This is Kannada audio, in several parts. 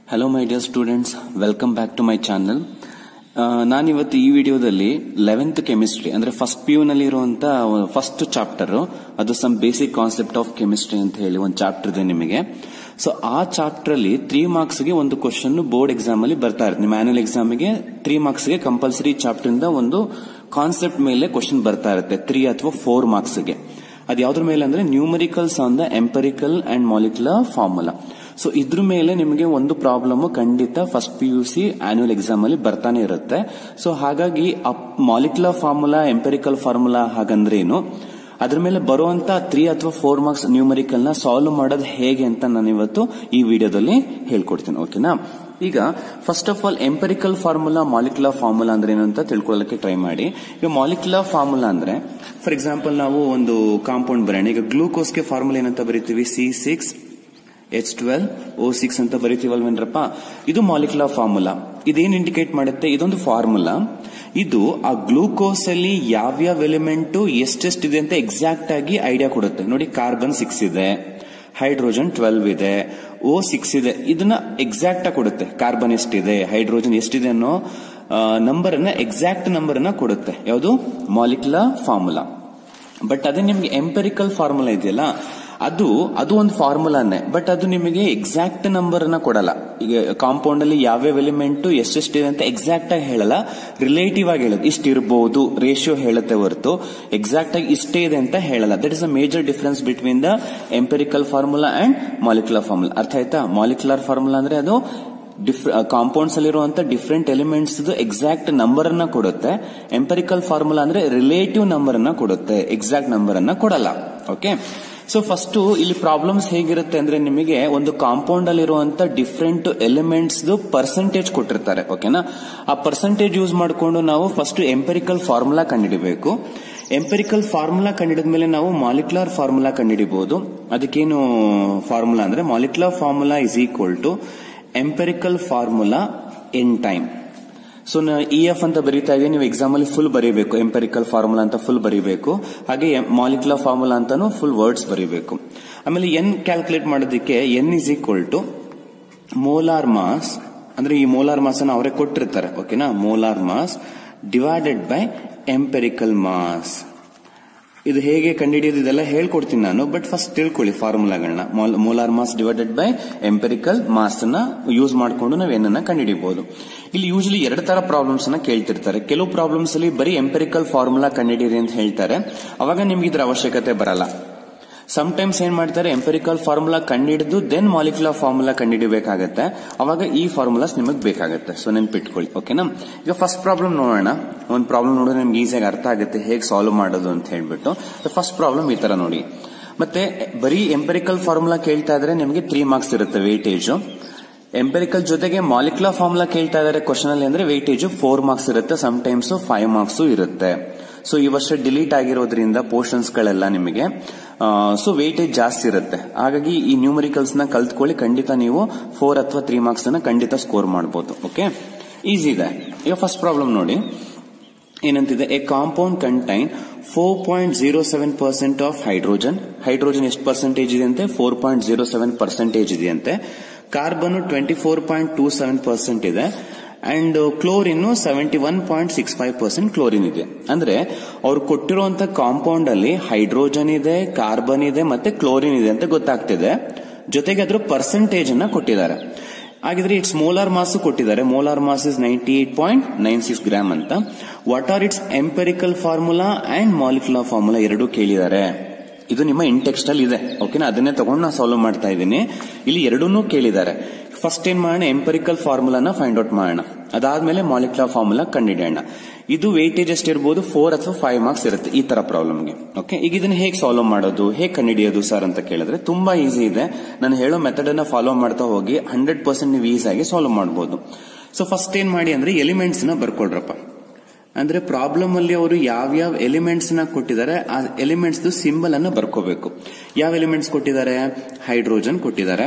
Hello my dear students welcome back to my channel ನಾನಿವತ್ತು ಈ ವಿಡಿಯೋದಲ್ಲಿ ಲೆವೆಂತ್ ಕೆಮಿಸ್ಟ್ರಿ ಅಂದ್ರೆ ಫಸ್ಟ್ ಪಿ ಯು ನಲ್ಲಿ ಇರುವಂತಹ ಫಸ್ಟ್ ಚಾಪ್ಟರ್ ಅದು some basic concept of chemistry ಅಂತ ಹೇಳಿ ಒಂದು ಚಾಪ್ಟರ್ ಇದೆ ನಿಮಗೆ ಸೊ ಆ ಚಾಪ್ಟರ್ ಅಲ್ಲಿ ತ್ರೀ ಮಾರ್ಕ್ಸ್ ಗೆ ಒಂದು ಕ್ವಶನ್ ಬೋರ್ಡ್ ಎಕ್ಸಾಮ್ ಅಲ್ಲಿ ಬರ್ತಾ ಇರುತ್ತೆ ನಿಮ್ಮ ಆನ್ಯುವಲ್ ಎಕ್ಸಾಮ್ ಗೆ ತ್ರೀ ಮಾರ್ಕ್ಸ್ ಗೆ ಕಂಪಲ್ಸರಿ ಚಾಪ್ಟರ್ ಇಂದ ಒಂದು ಕಾನ್ಸೆಪ್ಟ್ ಮೇಲೆ ಕ್ವಶನ್ ಬರ್ತಾ ಇರುತ್ತೆ ತ್ರೀ ಅಥವಾ ಫೋರ್ ಮಾರ್ಕ್ಸ್ ಗೆ ಅದು ಯಾವ್ದ್ರ ಮೇಲೆ ಅಂದ್ರೆ numericals on the empirical and molecular formula so ಇದ್ರ ಮೇಲೆ ನಿಮಗೆ ಒಂದು ಪ್ರಾಬ್ಲಮ್ ಖಂಡಿತ first P U C annual exam ಅಲ್ಲಿ ಬರ್ತಾನೆ ಇರುತ್ತೆ ಸೊ ಹಾಗಾಗಿ ಮಾಲಿಕ್ಯುಲರ್ ಫಾರ್ಮುಲಾ ಎಂಪರಿಕಲ್ ಫಾರ್ಮುಲಾ ಹಾಗಂದ್ರೇನು ಅದ್ರ ಮೇಲೆ ಬರುವಂತ ತ್ರೀ ಅಥವಾ ಫೋರ್ ಮಾರ್ಕ್ಸ್ ನ್ಯೂಮರಿಕಲ್ ನ ಸಾಲ್ವ್ ಮಾಡೋದು ಹೇಗೆ ಅಂತ ನಾನು ಇವತ್ತು ಈ ವಿಡಿಯೋದಲ್ಲಿ ಹೇಳ್ಕೊಡ್ತೀನಿ ಓಕೆನಾ ಈಗ first of all empirical formula molecular formula ಅಂದ್ರೆ ಏನು ಅಂತ ತಿಳ್ಕೊಳ್ಳೋಕೆ ಟ್ರೈ ಮಾಡಿ ಈಗ ಮಾಲಿಕ್ಯುಲರ್ ಫಾರ್ಮುಲಾ ಅಂದ್ರೆ ಫಾರ್ ಎಕ್ಸಾಂಪಲ್ ನಾವು ಒಂದು ಕಾಂಪೌಂಡ್ ಬರೋಣ ಈಗ ಗ್ಲೂಕೋಸ್ಗೆ ಫಾರ್ಮುಲಾ ಏನಂತ ಬರೀತೀವಿ C six H twelve O six ಅಂತ ಬರೀತೀವಲ್ವೇನ್ರಪ್ಪ ಇದು ಮಾಲಿಕ್ಯುಲರ್ ಫಾರ್ಮುಲಾ ಇದೇನ್ ಇಂಡಿಕೇಟ್ ಮಾಡುತ್ತೆ ಇದೊಂದು ಫಾರ್ಮುಲಾ ಇದು ಆ ಗ್ಲೂಕೋಸ್ ಅಲ್ಲಿ ಯಾವ್ಯಾವ ಎಲಿಮೆಂಟ್ ಎಷ್ಟೆಷ್ಟಿದೆ ಅಂತ ಎಕ್ಸಾಕ್ಟ್ ಆಗಿ ಐಡಿಯಾ ಕೊಡುತ್ತೆ ನೋಡಿ ಕಾರ್ಬನ್ ಸಿಕ್ಸ್ ಇದೆ ಹೈಡ್ರೋಜನ್ ಟ್ವೆಲ್ವ್ ಇದೆ ಓ ಸಿಕ್ಸ್ ಇದೆ ಇದನ್ನ ಎಕ್ಸಾಕ್ಟ್ ಆಗಿ ಕೊಡುತ್ತೆ ಕಾರ್ಬನ್ ಎಷ್ಟಿದೆ ಹೈಡ್ರೋಜನ್ ಎಷ್ಟಿದೆ ಅನ್ನೋ ನಂಬರ್ ಅನ್ನ ಎಕ್ಸಾಕ್ಟ್ ನಂಬರ್ ಅನ್ನ ಕೊಡುತ್ತೆ ಯಾವುದು ಮಾಲಿಕ್ಯುಲರ್ ಫಾರ್ಮುಲಾ ಬಟ್ ಅದೇ ನಿಮ್ಗೆ ಎಂಪೆರಿಕಲ್ ಫಾರ್ಮುಲಾ ಇದೆಯಲ್ಲ ಅದು ಅದು ಒಂದು ಫಾರ್ಮುಲಾನೇ ಬಟ್ ಅದು ನಿಮಗೆ ಎಕ್ಸಾಕ್ಟ್ ನಂಬರ್ ಅನ್ನ ಕೊಡಲ್ಲ ಈಗ ಕಾಂಪೌಂಡ್ ಅಲ್ಲಿ ಯಾವ್ಯಾವ ಎಲಿಮೆಂಟ್ ಎಷ್ಟೆಷ್ಟಿದೆ ಅಂತ ಎಕ್ಸಾಕ್ಟ್ ಆಗಿ ಹೇಳಲ್ಲ ರಿಲೇಟಿವ್ ಆಗಿ ಹೇಳುತ್ತೆ ಇಷ್ಟಿರ್ಬಹುದು ರೇಷಿಯೋ ಹೇಳುತ್ತೆ ಹೊರತು ಎಕ್ಸಾಕ್ಟ್ ಆಗಿ ಇಷ್ಟೇ ಇದೆ ಅಂತ ಹೇಳಲ್ಲ that is a major difference between the empirical formula and molecular formula ಅರ್ಥ ಆಯ್ತಾ ಮಾಲಿಕ್ಯುಲರ್ ಫಾರ್ಮುಲಾ ಅಂದ್ರೆ ಅದು ಕಾಂಪೌಂಡ್ಸ್ ಅಲ್ಲಿರುವಂತ ಡಿಫ್ರೆಂಟ್ ಎಲಿಮೆಂಟ್ಸ್ ಎಕ್ಸಾಕ್ಟ್ ನಂಬರ್ ಅನ್ನ ಕೊಡುತ್ತೆ ಎಂಪರಿಕಲ್ ಫಾರ್ಮುಲಾ ಅಂದ್ರೆ ರಿಲೇಟಿವ್ ನಂಬರ್ ಅನ್ನ ಕೊಡುತ್ತೆ ಎಕ್ಸಾಕ್ಟ್ ನಂಬರ್ ಅನ್ನ ಕೊಡಲ್ಲ ಓಕೆ ಸೊ ಫಸ್ಟ್ ಇಲ್ಲಿ ಪ್ರಾಬ್ಲಮ್ಸ್ ಹೇಗಿರುತ್ತೆ ಅಂದ್ರೆ ನಿಮಗೆ ಒಂದು ಕಾಂಪೌಂಡ್ ಅಲ್ಲಿರುವಂತ ಡಿಫ್ರೆಂಟ್ ಎಲಿಮೆಂಟ್ಸ್ ಪರ್ಸೆಂಟೇಜ್ ಕೊಟ್ಟಿರ್ತಾರೆ ಓಕೆನಾ ಆ ಪರ್ಸೆಂಟೇಜ್ ಯೂಸ್ ಮಾಡಿಕೊಂಡು ನಾವು ಫಸ್ಟ್ ಎಂಪೆರಿಕಲ್ ಫಾರ್ಮುಲಾ ಕಂಡುಹಿಡಿಬೇಕು ಎಂಪೆರಿಕಲ್ ಫಾರ್ಮುಲಾ ಕಂಡಿಡಿದ ಮೇಲೆ ನಾವು ಮಾಲಿಕ್ಯುಲರ್ ಫಾರ್ಮುಲಾ ಕಂಡುಹಿಡಿಬಹುದು ಅದಕ್ಕೇನು ಫಾರ್ಮುಲಾ ಅಂದ್ರೆ molecular formula is equal to empirical formula in time so E F ಅಂತ ಬರೀತಾ ಇದೆ ನೀವು ಎಕ್ಸಾಮ್ ಅಲ್ಲಿ ಫುಲ್ ಬರೀಬೇಕು ಎಂಪೆರಿಕಲ್ ಫಾರ್ಮುಲಾ ಅಂತ ಫುಲ್ ಬರೀಬೇಕು ಹಾಗೆ ಮಾಲಿಕ್ಯುಲರ್ ಫಾರ್ಮುಲಾ ಅಂತಾನು ಫುಲ್ ವರ್ಡ್ಸ್ ಬರೀಬೇಕು ಆಮೇಲೆ ಎನ್ ಕ್ಯಾಲ್ಕುಲೇಟ್ ಮಾಡೋದಕ್ಕೆ N is equal to molar mass ಅಂದ್ರೆ ಈ ಮೋಲಾರ್ ಮಾಸ್ ಅನ್ನು ಅವರೇ ಕೊಟ್ಟಿರ್ತಾರೆ ಓಕೆನಾ molar mass divided by empirical mass ಇದು ಹೇಗೆ ಕಂಡುಹಿಡಿಯೋದು ಇದೆಲ್ಲ ಹೇಳ್ಕೊಡ್ತೀನಿ ನಾನು ಬಟ್ ಫಸ್ಟ್ ತಿಳ್ಕೊಳ್ಳಿ ಫಾರ್ಮುಲಾಗಳನ್ನ molar mass divided by empirical mass ನ ಯೂಸ್ ಮಾಡಿಕೊಂಡು ನಾವು ಏನನ್ನ ಕಂಡುಹಿಡಿಯಬಹುದು ಇಲ್ಲಿ ಯೂಶಲಿ ಎರಡು ತರ ಪ್ರಾಬ್ಲಮ್ಸ್ ಅನ್ನ ಕೇಳ್ತಿರ್ತಾರೆ ಕೆಲವು ಪ್ರಾಬ್ಲಮ್ಸ್ ಅಲ್ಲಿ ಬರೀ ಎಂಪೆರಿಕಲ್ ಫಾರ್ಮುಲಾ ಕಂಡುಹಿಡಿಯಿರಿ ಅಂತ ಹೇಳ್ತಾರೆ ಅವಾಗ ನಿಮ್ಗೆ ಇದ್ರ ಅವಶ್ಯಕತೆ ಬರಲ್ಲ ಸಮ್ ಟೈಮ್ಸ್ ಏನ್ ಮಾಡ್ತಾರೆ ಎಂಪೆರಿಕಲ್ ಫಾರ್ಮುಲಾ ಕಂಡುಹಿಡಿದು ದೆನ್ ಮಾಲಿಕ್ಯುಲರ್ ಫಾರ್ಮುಲಾ ಕಂಡುಹಿಡಿಬೇಕಾಗತ್ತೆ ಅವಾಗ ಈ ಫಾರ್ಮುಲಾಸ್ ನಿಮಗೆ ಬೇಕಾಗುತ್ತೆ ಸೊ ನೆನ್ಪಿಟ್ಕೊಳ್ಳಿ ಓಕೆನಾ ಈಗ ಫಸ್ಟ್ ಪ್ರಾಬ್ಲಮ್ ನೋಡೋಣ ಒಂದು ಪ್ರಾಬ್ಲಮ್ ನೋಡಿದ್ರೆ ನಿಮ್ಗೆ ಈಸಿಯಾಗಿ ಅರ್ಥ ಆಗುತ್ತೆ ಹೇಗೆ ಸಾಲ್ವ್ ಮಾಡೋದು ಅಂತ ಹೇಳ್ಬಿಟ್ಟು ಫಸ್ಟ್ ಪ್ರಾಬ್ಲಮ್ ಈ ತರ ನೋಡಿ ಮತ್ತೆ ಬರೀ ಎಂಪೆರಿಕಲ್ ಫಾರ್ಮುಲಾ ಕೇಳ್ತಾ ಇದ್ರೆ ನಿಮಗೆ ತ್ರೀ ಮಾರ್ಕ್ಸ್ ಇರುತ್ತೆ ವೇಟೇಜ್ ಎಂಪೆರಿಕಲ್ ಜೊತೆಗೆ ಮಾಲಿಕ್ಯುಲರ್ ಫಾರ್ಮುಲಾ ಕೇಳ್ತಾ ಇದಾರೆ ಕ್ವಶನ್ ಅಲ್ಲಿ ಅಂದ್ರೆ ವೇಟೇಜ್ ಫೋರ್ ಮಾರ್ಕ್ಸ್ ಇರುತ್ತೆ ಸಮ್ ಟೈಮ್ಸ್ ಫೈವ್ ಮಾರ್ಕ್ಸ್ ಇರುತ್ತೆ ಸೊ ಈ ವರ್ಷ ಡಿಲೀಟ್ ಆಗಿರೋದ್ರಿಂದ ಪೋರ್ಷನ್ಸ್ ಗಳೆಲ್ಲ ನಿಮಗೆ ಸೊ ವೇಟೇಜ್ ಜಾಸ್ತಿ ಇರುತ್ತೆ ಹಾಗಾಗಿ ಈ ನ್ಯೂಮರಿಕಲ್ಸ್ ನ ಕಲ್ತ್ಕೊಳ್ಳಿ ಖಂಡಿತ ನೀವು ಫೋರ್ ಅಥವಾ ತ್ರೀ ಮಾರ್ಕ್ಸ್ ಅನ್ನ ಖಂಡಿತ ಸ್ಕೋರ್ ಮಾಡಬಹುದು ಓಕೆ ಈಸಿ ಇದೆ ಈಗ ಫಸ್ಟ್ ಪ್ರಾಬ್ಲಮ್ ನೋಡಿ ಏನಂತಿದೆ a compound contain four point zero seven percent of hydrogen hydrogen ಎಷ್ಟು ಪರ್ಸೆಂಟೇಜ್ ಇದೆಯಂತೆ four point zero seven percentage ಇದೆಯಂತೆ carbon twenty four point two seven percent ಇದೆ and chlorine seventy one point six five percent chlorine ಇದೆ ಅಂದ್ರೆ ಅವ್ರು ಕೊಟ್ಟಿರುವಂತ ಕಾಂಪೌಂಡ್ ಅಲ್ಲಿ ಹೈಡ್ರೋಜನ್ ಇದೆ ಕಾರ್ಬನ್ ಇದೆ ಮತ್ತೆ ಕ್ಲೋರಿನ್ ಇದೆ ಅಂತ ಗೊತ್ತಾಗ್ತಿದೆ ಜೊತೆಗೆ ಅದ್ರ ಪರ್ಸೆಂಟೇಜ್ ಅನ್ನ ಕೊಟ್ಟಿದ್ದಾರೆ ಹಾಗಿದ್ರೆ ಇಟ್ಸ್ ಮೋಲಾರ್ ಮಾಸ್ ಕೊಟ್ಟಿದ್ದಾರೆ molar mass is ninety eight point nine six gram ಅಂತ what are its empirical formula and molecular formula ಎರಡು ಕೇಳಿದ್ದಾರೆ ಇದು ನಿಮ್ಮ ಇಂಟೆಕ್ಸ್ಟ್ ಅಲ್ಲಿ ಇದೆ ಓಕೆನಾ ಅದನ್ನೇ ತಗೊಂಡು ನಾನು ಸಾಲ್ವ್ ಮಾಡ್ತಾ ಇದ್ದೀನಿ ಇಲ್ಲಿ ಎರಡನ್ನೂ ಕೇಳಿದ್ದಾರೆ ಫಸ್ಟ್ ಏನ್ ಮಾಡೋಣ ಎಂಪರಿಕಲ್ ಫಾರ್ಮುಲಾನ ಫೈಂಡ್ ಔಟ್ ಮಾಡೋಣ ಅದಾದ್ಮೇಲೆ ಮಾಲಿಕ್ಯುಲರ್ ಫಾರ್ಮುಲಾ ಕಂಡುಹಿಡಿಯೋಣ ಇದು ವೇಟೇಜ್ ಎಷ್ಟಿರ್ಬೋದು ಫೋರ್ ಅಥವಾ ಫೈವ್ ಮಾರ್ಕ್ಸ್ ಇರುತ್ತೆ ಈ ತರ ಪ್ರಾಬ್ಲಮ್ಗೆ ಓಕೆ ಈಗ ಇದನ್ನ ಹೇಗೆ ಸಾಲ್ವ್ ಮಾಡೋದು ಹೇಗೆ ಕಂಡುಹಿಡಿಯೋದು ಸರ್ ಅಂತ ಕೇಳಿದ್ರೆ ತುಂಬಾ ಈಸಿ ಇದೆ ನಾನು ಹೇಳೋ ಮೆಥಡ್ ಅನ್ನ ಫಾಲೋ ಮಾಡ್ತಾ ಹೋಗಿ ಹಂಡ್ರೆಡ್ ಪರ್ಸೆಂಟ್ ನೀವು ಈಸಿಯಾಗಿ ಸಾಲ್ವ್ ಮಾಡಬಹುದು ಸೊ ಫಸ್ಟ್ ಏನ್ ಮಾಡಿ ಅಂದ್ರೆ ಎಲಿಮೆಂಟ್ಸ್ ನ ಬರ್ಕೊಳ್ರಪ್ಪ ಅಂದ್ರೆ ಪ್ರಾಬ್ಲಮ್ ಅಲ್ಲಿ ಅವರು ಯಾವ್ಯಾವ ಎಲಿಮೆಂಟ್ಸ್ ನ ಕೊಟ್ಟಿದ್ದಾರೆ ಆ ಎಲಿಮೆಂಟ್ಸ್ ಸಿಂಬಲ್ ಅನ್ನ ಬರ್ಕೋಬೇಕು ಯಾವ ಎಲಿಮೆಂಟ್ಸ್ ಕೊಟ್ಟಿದ್ದಾರೆ ಹೈಡ್ರೋಜನ್ ಕೊಟ್ಟಿದ್ದಾರೆ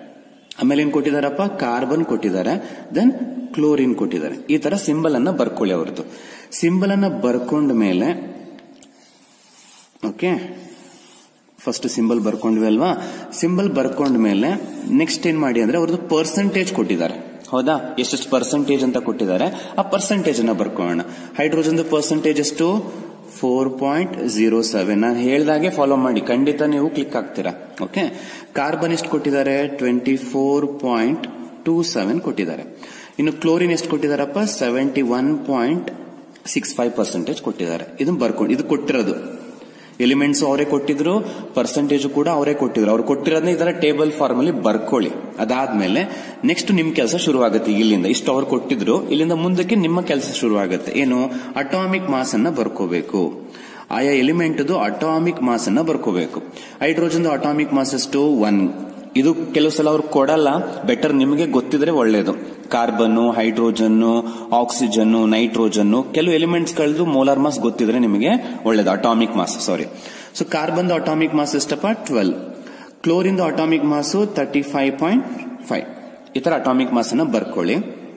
ಆಮೇಲೆ ಏನ್ ಕೊಟ್ಟಿದಾರಪ್ಪ ಕಾರ್ಬನ್ ಕೊಟ್ಟಿದ್ದಾರೆ ದೆನ್ ಕ್ಲೋರಿನ್ ಕೊಟ್ಟಿದ್ದಾರೆ ಈ ತರ ಸಿಂಬಲ್ ಅನ್ನ ಬರ್ಕೊಳ್ಳಿ ಅವ್ರದ್ದು ಸಿಂಬಲ್ ಅನ್ನ ಬರ್ಕೊಂಡ ಮೇಲೆ ಓಕೆ ಫಸ್ಟ್ ಸಿಂಬಲ್ ಬರ್ಕೊಂಡ್ವಿ ಅಲ್ವಾ ಸಿಂಬಲ್ ಬರ್ಕೊಂಡ್ಮೇಲೆ ನೆಕ್ಸ್ಟ್ ಏನ್ ಮಾಡಿ ಅಂದ್ರೆ ಅವ್ರದ್ದು ಪರ್ಸೆಂಟೇಜ್ ಕೊಟ್ಟಿದ್ದಾರೆ ಹೌದಾ ಎಷ್ಟೆಷ್ಟು ಪರ್ಸೆಂಟೇಜ್ ಅಂತ ಕೊಟ್ಟಿದ್ದಾರೆ ಆ ಪರ್ಸೆಂಟೇಜ್ ಅನ್ನ ಬರ್ಕೊಳ್ಳೋಣ ಹೈಡ್ರೋಜನ್ ಪರ್ಸೆಂಟೇಜ್ ಎಷ್ಟು ಫೋರ್ ಪಾಯಿಂಟ್ ಜೀರೋ ಸೆವೆನ್ ನಾನು ಹೇಳ್ದಾಗೆ ಫಾಲೋ ಮಾಡಿ ಖಂಡಿತ ನೀವು ಕ್ಲಿಕ್ ಆಗ್ತೀರಾ ಓಕೆ ಕಾರ್ಬನ್ ಎಷ್ಟು ಕೊಟ್ಟಿದ್ದಾರೆ twenty four point two seven ಕೊಟ್ಟಿದ್ದಾರೆ ಇನ್ನು ಕ್ಲೋರಿನ್ ಎಷ್ಟು ಕೊಟ್ಟಿದಾರಪ್ಪ seventy one point six five percentage ಕೊಟ್ಟಿದ್ದಾರೆ ಇದನ್ನ ಬರ್ಕೊಂಡು ಇದು ಕೊಟ್ಟಿರೋದು ಎಲಿಮೆಂಟ್ಸ್ ಅವರೇ ಕೊಟ್ಟಿದ್ರು ಪರ್ಸೆಂಟೇಜ್ ಕೂಡ ಅವರೇ ಕೊಟ್ಟಿದ್ರು ಅವ್ರು ಕೊಟ್ಟಿರೋದನ್ನ ಇದರ ಟೇಬಲ್ ಫಾರ್ಮ್ ಅಲ್ಲಿ ಬರ್ಕೊಳ್ಳಿ ಅದಾದ್ಮೇಲೆ ನೆಕ್ಸ್ಟ್ ನಿಮ್ ಕೆಲಸ ಶುರುವಾಗುತ್ತೆ ಇಲ್ಲಿಂದ ಇಷ್ಟು ಅವ್ರು ಕೊಟ್ಟಿದ್ರು ಇಲ್ಲಿಂದ ಮುಂದಕ್ಕೆ ನಿಮ್ಮ ಕೆಲಸ ಶುರುವಾಗುತ್ತೆ ಏನು ಅಟಾಮಿಕ್ ಮಾಸ್ ಅನ್ನ ಬರ್ಕೋಬೇಕು ಆಯಾ ಎಲಿಮೆಂಟ್ ಅಟಾಮಿಕ್ ಮಾಸ್ ಅನ್ನ ಬರ್ಕೋಬೇಕು ಹೈಡ್ರೋಜನ್ ಅಟಾಮಿಕ್ ಮಾಸ್ ಎಷ್ಟು ಒನ್ ಇದು ಕೆಲವು ಸಲ ಅವ್ರು ಕೊಡಲ್ಲ ಬೆಟರ್ ನಿಮಗೆ ಗೊತ್ತಿದ್ರೆ ಒಳ್ಳೇದು ಕಾರ್ಬನ್ ಹೈಡ್ರೋಜನ್ ಆಕ್ಸಿಜನ್ ನೈಟ್ರೋಜನ್ ಕೆಲವು ಎಲಿಮೆಂಟ್ಸ್ ಗಳದ್ದು ಮೋಲಾರ್ ಮಾಸ್ ಗೊತ್ತಿದ್ರೆ ನಿಮಗೆ ಒಳ್ಳೇದು atomic mass sorry so carbon atomic mass ಎಷ್ಟಪ್ಪ twelve chlorine atomic mass thirty five point five ಈ ತರ ಅಟಾಮಿಕ್ ಮಾಸ್ ಅನ್ನ ಬರ್ಕೊಳ್ಳಿ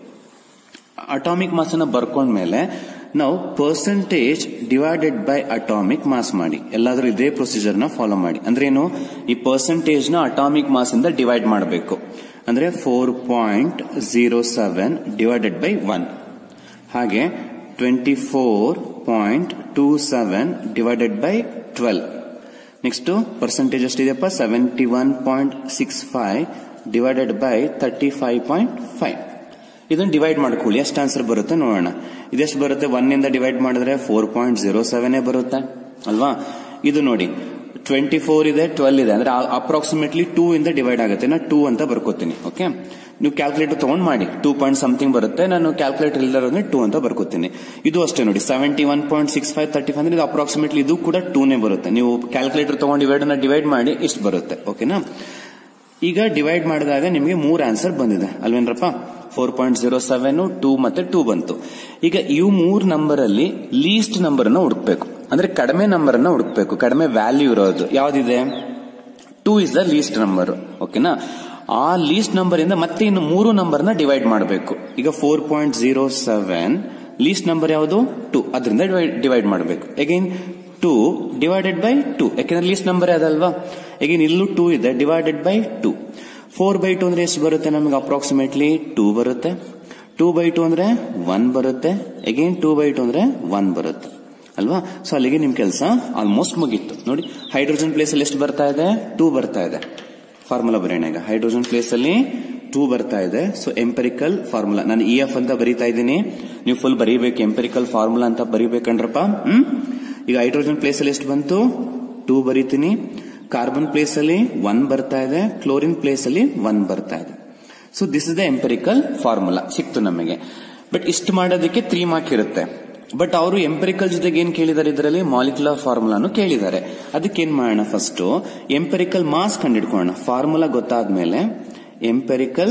ಅಟಾಮಿಕ್ ಮಾಸ್ ಅನ್ನ ಬರ್ಕೊಂಡ್ಮೇಲೆ ನಾವು percentage divided by atomic mass ಮಾಡಿ ಎಲ್ಲಾದ್ರೂ ಇದೇ ಪ್ರೊಸೀಜರ್ ನ ಫಾಲೋ ಮಾಡಿ ಅಂದ್ರೆ ಏನು ಈ ಪರ್ಸೆಂಟೇಜ್ ನ ಅಟಾಮಿಕ್ ಮಾಸ್ ಇಂದ ಡಿವೈಡ್ ಮಾಡಬೇಕು ಅಂದ್ರೆ four point zero seven divided by one ಹಾಗೆ twenty four point two seven divided by twelve next percentage ಎಷ್ಟಿದೆಯಪ್ಪ seventy one point six five divided by thirty five point five ಇದನ್ನ ಡಿವೈಡ್ ಮಾಡ್ಕೊಳ್ಳಿ ಎಷ್ಟು ಆನ್ಸರ್ ಬರುತ್ತೆ ನೋಡೋಣ ಇದೆಷ್ಟು ಬರುತ್ತೆ ಒನ್ ಇಂದ ಡಿವೈಡ್ ಮಾಡಿದ್ರೆ ಫೋರ್ ಪಾಯಿಂಟ್ ಜೀರೋ ಸೆವೆನ್ ಬರುತ್ತೆ ಅಲ್ವಾ ಇದು ನೋಡಿ ಟ್ವೆಂಟಿ ಫೋರ್ ಇದೆ ಟ್ವೆಲ್ ಇದೆ ಅಂದ್ರೆ ಅಪ್ರಾಕ್ಸಿಮೇಟ್ಲಿ ಟೂ ಇಂದ ಡಿವೈಡ್ ಆಗುತ್ತೆ ನಾ ಟೂ ಅಂತ ಬರ್ಕೋತೀನಿ ಓಕೆ ನೀವು ಕ್ಯಾಲ್ಕುಲೇಟರ್ ತಗೊಂಡ್ ಮಾಡಿ ಟೂ ಪಾಯಿಂಟ್ ಸಮಥಿಂಗ್ ಬರುತ್ತೆ ನಾನು ಕ್ಯಾಲ್ಕುಲೇಟರ್ ಇಲ್ಲದ್ರೆ ಟೂ ಅಂತ ಬರ್ಕೋತೀನಿ ಇದು ಅಷ್ಟೇ ನೋಡಿ seventy one point six five thirty five ಅಂದ್ರೆ ಇದು ಅಪ್ರಾಕ್ಸಿಮೇಟ್ಲಿ ಇದು ಕೂಡ ಟೂನೇ ಬರುತ್ತೆ ನೀವು ಕ್ಯಾಲ್ಕುಲೇಟರ್ ತಗೊಂಡು ಡಿವೈಡ್ ಡಿವೈಡ್ ಮಾಡಿ ಇಷ್ಟು ಬರುತ್ತೆ ಓಕೆನಾ ಈಗ ಡಿವೈಡ್ ಮಾಡಿದಾಗ ನಿಮಗೆ ಮೂರ್ ಆನ್ಸರ್ ಬಂದಿದೆ ಅಲ್ವೇನ್ರಪ್ಪ four point zero seven two ಮತ್ತೆ ಟೂ ಬಂತು ಈಗ ಇವು ಮೂರ್ ನಂಬರ್ ಅಲ್ಲಿ ಲೀಸ್ಟ್ ನಂಬರ್ ಅನ್ನ ಹುಡುಕ್ಬೇಕು ಅಂದ್ರೆ ಕಡಿಮೆ ನಂಬರ್ ಅನ್ನ ಹುಡುಕ್ಬೇಕು ಕಡಿಮೆ ವ್ಯಾಲ್ಯೂ ಇರೋದು ಯಾವ್ದಿದೆ two is the least number ಓಕೆನಾ ಆ ಲೀಸ್ಟ್ ನಂಬರ್ ಇಂದ ಮತ್ತೆ ಇನ್ನು ಮೂರು ನಂಬರ್ ನ ಡಿವೈಡ್ ಮಾಡಬೇಕು ಈಗ four point zero seven least number ಯಾವುದು ಟೂ ಅದರಿಂದ ಡಿವೈಡ್ ಮಾಡಬೇಕು again two divided by two ಯಾಕೆಂದ್ರೆ ಲೀಸ್ಟ್ ನಂಬರ್ ಅದಲ್ವಾ ಅಗೈನ್ ಇಲ್ಲೂ ಟೂ ಇದೆ divided by two four by two ಅಂದ್ರೆ ಎಷ್ಟು ಬರುತ್ತೆ ನಮಗೆ ಅಪ್ರಾಕ್ಸಿಮೇಟ್ಲಿ ಟೂ ಬರುತ್ತೆ ಟೂ ಬೈ ಟು ಅಂದ್ರೆ ಒನ್ ಬರುತ್ತೆ ಅಗೈನ್ ಟೂ ಬೈ ಟು ಅಂದ್ರೆ ಒನ್ ಬರುತ್ತೆ ಅಲ್ವಾ ಸೊ ಅಲ್ಲಿಗೆ ನಿಮ್ ಕೆಲಸ ಆಲ್ಮೋಸ್ಟ್ ಮುಗೀತು ನೋಡಿ ಹೈಡ್ರೋಜನ್ ಪ್ಲೇಸ್ ಅಲ್ಲಿ ಎಷ್ಟು ಬರ್ತಾ ಇದೆ ಟೂ ಬರ್ತಾ ಇದೆ ಫಾರ್ಮುಲಾ ಬರೆಯೋಣ ಈಗ ಹೈಡ್ರೋಜನ್ ಪ್ಲೇಸ್ ಅಲ್ಲಿ ಟೂ ಬರ್ತಾ ಇದೆ ಸೊ ಎಂಪೆರಿಕಲ್ ಫಾರ್ಮುಲಾ ನಾನು ಇ ಎಫ್ ಅಂತ ಬರೀತಾ ಇದ್ದೀನಿ ನೀವು ಫುಲ್ ಬರೀಬೇಕು ಎಂಪೆರಿಕಲ್ ಫಾರ್ಮುಲಾ ಅಂತ ಬರೀಬೇಕಂಡ್ರಪ್ಪ ಹ್ಮ್ ಈಗ ಹೈಡ್ರೋಜನ್ ಪ್ಲೇಸ್ ಅಲ್ಲಿ ಎಷ್ಟು ಬಂತು ಟೂ ಬರೀತೀನಿ ಕಾರ್ಬನ್ ಪ್ಲೇಸ್ ಅಲ್ಲಿ ಒನ್ ಬರ್ತಾ ಇದೆ ಕ್ಲೋರಿನ್ ಪ್ಲೇಸ್ ಅಲ್ಲಿ ಒನ್ ಬರ್ತಾ ಇದೆ so this is the empirical formula ಸಿಕ್ತು ನಮಗೆ ಬಟ್ ಇಷ್ಟು ಮಾಡೋದಕ್ಕೆ ತ್ರೀ ಮಾರ್ಕ್ ಇರುತ್ತೆ ಬಟ್ ಅವರು ಎಂಪೆರಿಕಲ್ ಜೊತೆಗೆ ಏನ್ ಕೇಳಿದ್ದಾರೆ ಇದರಲ್ಲಿ ಮಾಲಿಕ್ಯುಲರ್ ಫಾರ್ಮುಲಾನು ಕೇಳಿದ್ದಾರೆ ಅದಕ್ಕೆ ಏನ್ ಮಾಡೋಣ ಫಸ್ಟ್ ಎಂಪೆರಿಕಲ್ ಮಾಸ್ ಕಂಡಿಡ್ಕೊಳ್ಳೋಣ ಫಾರ್ಮುಲಾ ಗೊತ್ತಾದ್ಮೇಲೆ ಎಂಪೆರಿಕಲ್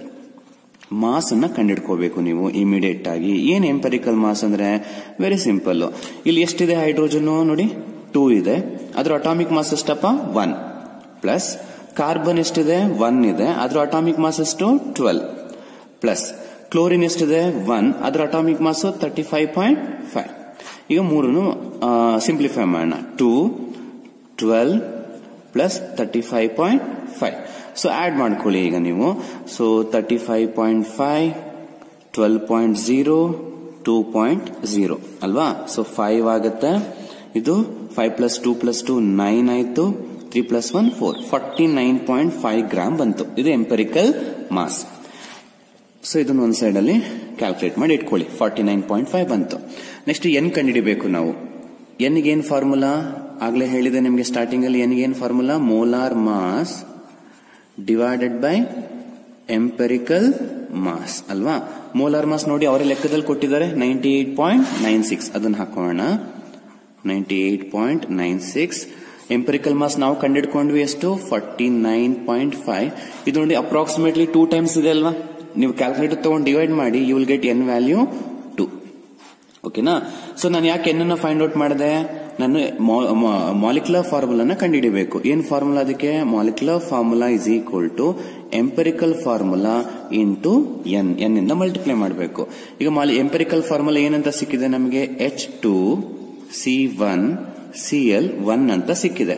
ಮಾಸ್ ಅನ್ನ ಕಂಡಿಡ್ಕೋಬೇಕು ನೀವು ಇಮಿಡಿಯೇಟ್ ಆಗಿ ಏನ್ ಎಂಪೆರಿಕಲ್ ಮಾಸ್ ಅಂದ್ರೆ ವೆರಿ ಸಿಂಪಲ್ ಇಲ್ಲಿ ಎಷ್ಟಿದೆ ಹೈಡ್ರೋಜನ್ ನೋಡಿ ಟೂ ಇದೆ ಅದ್ರ ಅಟಾಮಿಕ್ ಮಾಸ್ ಎಷ್ಟಪ್ಪ ಒನ್ ಪ್ಲಸ್ ಕಾರ್ಬನ್ ಎಷ್ಟಿದೆ ಒನ್ ಇದೆ ಅದ್ರ ಅಟಾಮಿಕ್ ಮಾಸ್ ಎಷ್ಟು ಟ್ವೆಲ್ ಪ್ಲಸ್ ಕ್ಲೋರಿನ್ ಎಷ್ಟಿದೆ ಒನ್ ಅದ್ರ atomic mass thirty five point five ಈಗ ಮೂರನ್ನು ಸಿಂಪ್ಲಿಫೈ ಮಾಡೋಣ two twelve plus thirty five point five so add ಮಾಡ್ಕೊಳ್ಳಿ ಈಗ ನೀವು so thirty five point five twelve point zero two point zero ಅಲ್ವಾ ಸೊ ಫೈವ್ ಆಗುತ್ತೆ ಇದು five plus two plus two nine ಆಯ್ತು three plus one four forty nine point five gram ಬಂತು ಇದು ಎಂಪೆರಿಕಲ್ ಮಾಸ್ ಸೊ ಇದನ್ನ ಒಂದ್ ಸೈಡ್ ಅಲ್ಲಿ ಕ್ಯಾಲ್ಕುಲೇಟ್ ಮಾಡಿ ಇಟ್ಕೊಳ್ಳಿ ಫಾರ್ಟಿ ನೈನ್ ಪಾಯಿಂಟ್ ಫೈವ್ ಬಂತು ನೆಕ್ಸ್ಟ್ ಎನ್ ಕಂಡುಹಿಡಿಬೇಕು ನಾವು ಎನ್ಗೆ ಏನ್ ಫಾರ್ಮುಲಾ ಆಗ್ಲೇ ಹೇಳಿದೆ ನಿಮಗೆ ಸ್ಟಾರ್ಟಿಂಗ್ ಅಲ್ಲಿ ಎನ್ಗೆ ಏನ್ formula molar mass divided by empirical mass ಅಲ್ವಾ ಮೋಲಾರ್ ಮಾಸ್ ನೋಡಿ ಅವರ ಲೆಕ್ಕದಲ್ಲಿ ಕೊಟ್ಟಿದ್ದಾರೆ ninety eight point nine six ಅದನ್ನ ಹಾಕೋಣ ninety eight point nine six empirical mass ನಾವು ಕಂಡಿಡ್ಕೊಂಡ್ವಿ ಎಷ್ಟು ಫಾರ್ಟಿ ನೈನ್ ಪಾಯಿಂಟ್ ಫೈವ್ ಇದು ನೋಡಿ ಅಪ್ರಾಕ್ಸಿಮೇಟ್ಲಿ ಟೂ ಟೈಮ್ಸ್ ಇದೆ ಅಲ್ವಾ ನೀವು ಕ್ಯಾಲ್ಕುಲೇಟರ್ ತಗೊಂಡು ಡಿವೈಡ್ ಮಾಡಿ you will get N value two ಓಕೆನಾ ಸೊ ನಾನು ಯಾಕೆ ಎನ್ ಅನ್ನ ಫೈಂಡ್ ಔಟ್ ಮಾಡಿದೆ ನಾನು ಮಾಲಿಕ್ಯುಲರ್ ಫಾರ್ಮುಲಾನ ಕಂಡುಹಿಡಿಬೇಕು ಏನ್ ಫಾರ್ಮುಲಾ ಅದಕ್ಕೆ molecular formula is equal to empirical formula into N N ಇಂದ ಮಲ್ಟಿಪ್ಲೈ ಮಾಡಬೇಕು ಈಗ ಎಂಪೆರಿಕಲ್ ಫಾರ್ಮುಲಾ ಏನಂತ ಸಿಕ್ಕಿದೆ ನಮಗೆ H two C one C L one ಅಂತ ಸಿಕ್ಕಿದೆ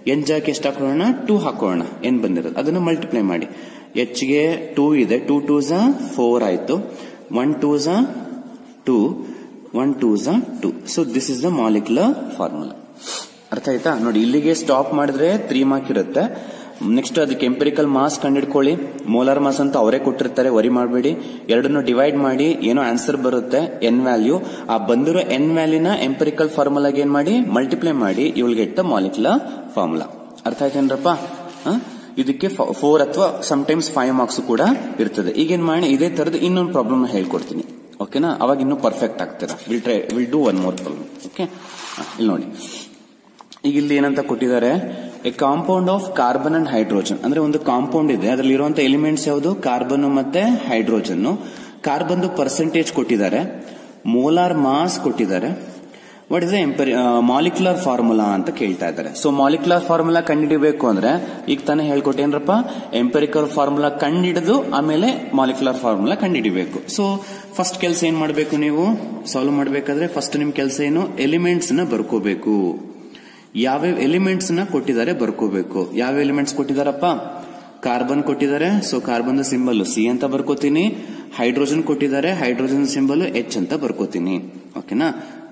ಎನ್ ಜಾಗಕ್ಕೆ ಎಷ್ಟು ಹಾಕೋಣ ಟೂ ಹಾಕೋಣ ಎನ್ ಬಂದಿರೋದು ಅದನ್ನು ಮಲ್ಟಿಪ್ಲೈ ಮಾಡಿ ಎಚ್ ಗೆ ಟೂ ಇದೆ ಟೂ ಟೂ ಝ ಫೋರ್ ಆಯ್ತು ಒನ್ ಟೂ ಝ ಟೂ ಒನ್ ಟೂ ಝ two so this is the molecular formula ಅರ್ಥ ಆಯ್ತಾ ನೋಡಿ ಇಲ್ಲಿಗೆ ಸ್ಟಾಪ್ ಮಾಡಿದ್ರೆ ತ್ರೀ ಮಾರ್ಕ್ ಇರುತ್ತೆ ನೆಕ್ಸ್ಟ್ ಅದಕ್ಕೆ ಎಂಪೆರಿಕಲ್ ಮಾಸ್ ಕಂಡಿಡ್ಕೊಳ್ಳಿ ಮೋಲಾರ್ ಮಾಸ್ ಅಂತ ಅವರೇ ಕೊಟ್ಟಿರ್ತಾರೆ ವರಿ ಮಾಡಬೇಡಿ ಎರಡನ್ನು ಡಿವೈಡ್ ಮಾಡಿ ಏನೋ ಆನ್ಸರ್ ಬರುತ್ತೆ ಎನ್ ವ್ಯಾಲ್ಯೂ ಆ ಬಂದಿರೋ ಎನ್ ವ್ಯಾಲ್ಯೂನ ಎಂಪೆರಿಕಲ್ ಫಾರ್ಮುಲಾಗೆ ಏನ್ ಮಾಡಿ ಮಲ್ಟಿಪ್ಲೈ ಮಾಡಿ you will get the molecular formula ಅರ್ಥ ಆಯ್ತೇನ್ರಪ್ಪ ಹ? ಇದಕ್ಕೆ ಫೋರ್ ಅಥವಾ ಟೈಮ್ಸ್ ಫೈವ್ ಮಾರ್ಕ್ಸ್ ಕೂಡ ಇರ್ತದೆ ಈಗೇನ್ ಮಾಡಿ ಇದೇ ತರದ ಇನ್ನೊಂದು ಪ್ರಾಬ್ಲಮ್ ಹೇಳ್ಕೊಡ್ತೀನಿ ಓಕೆನಾ ಅವಾಗ ಇನ್ನೂ ಪರ್ಫೆಕ್ಟ್ ಆಗ್ತೀರಾ will try will do one more problem okay ಇಲ್ಲಿ ನೋಡಿ ಈಗ ಇಲ್ಲಿ ಏನಂತ ಕೊಟ್ಟಿದ್ದಾರೆ a compound of carbon and hydrogen ಅಂದ್ರೆ ಒಂದು ಕಾಂಪೌಂಡ್ ಇದೆ ಅದರಲ್ಲಿ ಇರುವಂತ ಎಲಿಮೆಂಟ್ಸ್ ಯಾವುದು ಕಾರ್ಬನ್ ಮತ್ತೆ ಹೈಡ್ರೋಜನ್ ಕಾರ್ಬನ್ ಪರ್ಸೆಂಟೇಜ್ ಕೊಟ್ಟಿದ್ದಾರೆ ಮೋಲಾರ್ ಮಾಸ್ ಕೊಟ್ಟಿದ್ದಾರೆ ವಾಟ್ ಇಸ್ ಎಂಪರಿ ಮಾಲಿಕ್ಯುಲರ್ ಫಾರ್ಮುಲಾ ಅಂತ ಕೇಳ್ತಾ ಇದ್ದಾರೆ ಸೊ ಮಾಲಿಕ್ಯುಲರ್ ಫಾರ್ಮುಲಾ ಕಂಡುಹಿಡಿಬೇಕು ಅಂದ್ರೆ ಈಗ ತಾನೇ ಹೇಳ್ಕೊಟ್ಟೇನ್ರಪ್ಪ ಎಂಪೆರಿಕಲ್ ಫಾರ್ಮುಲಾ ಕಂಡಿಡಿದು ಆಮೇಲೆ ಮಾಲಿಕ್ಯುಲರ್ ಫಾರ್ಮುಲಾ ಕಂಡುಹಿಡಿಬೇಕು ಸೊ ಫಸ್ಟ್ ಕೆಲಸ ಏನ್ ಮಾಡಬೇಕು ನೀವು ಸಾಲ್ವ್ ಮಾಡಬೇಕಾದ್ರೆ ಫಸ್ಟ್ ನಿಮ್ ಕೆಲಸ ಏನು ಎಲಿಮೆಂಟ್ಸ್ ನ ಬರ್ಕೋಬೇಕು ಯಾವ್ಯಾವ ಎಲಿಮೆಂಟ್ಸ್ ನ ಕೊಟ್ಟಿದ್ದಾರೆ ಬರ್ಕೋಬೇಕು ಯಾವ ಎಲಿಮೆಂಟ್ಸ್ ಕೊಟ್ಟಿದಾರಪ್ಪ ಕಾರ್ಬನ್ ಕೊಟ್ಟಿದ್ದಾರೆ ಸೊ ಕಾರ್ಬನ್ ಸಿಂಬಲ್ ಸಿ ಅಂತ ಬರ್ಕೋತೀನಿ ಹೈಡ್ರೋಜನ್ ಕೊಟ್ಟಿದ್ದಾರೆ ಹೈಡ್ರೋಜನ್ ಸಿಂಬಲ್ ಎಚ್ ಅಂತ ಬರ್ಕೋತೀನಿ ಓಕೆನಾ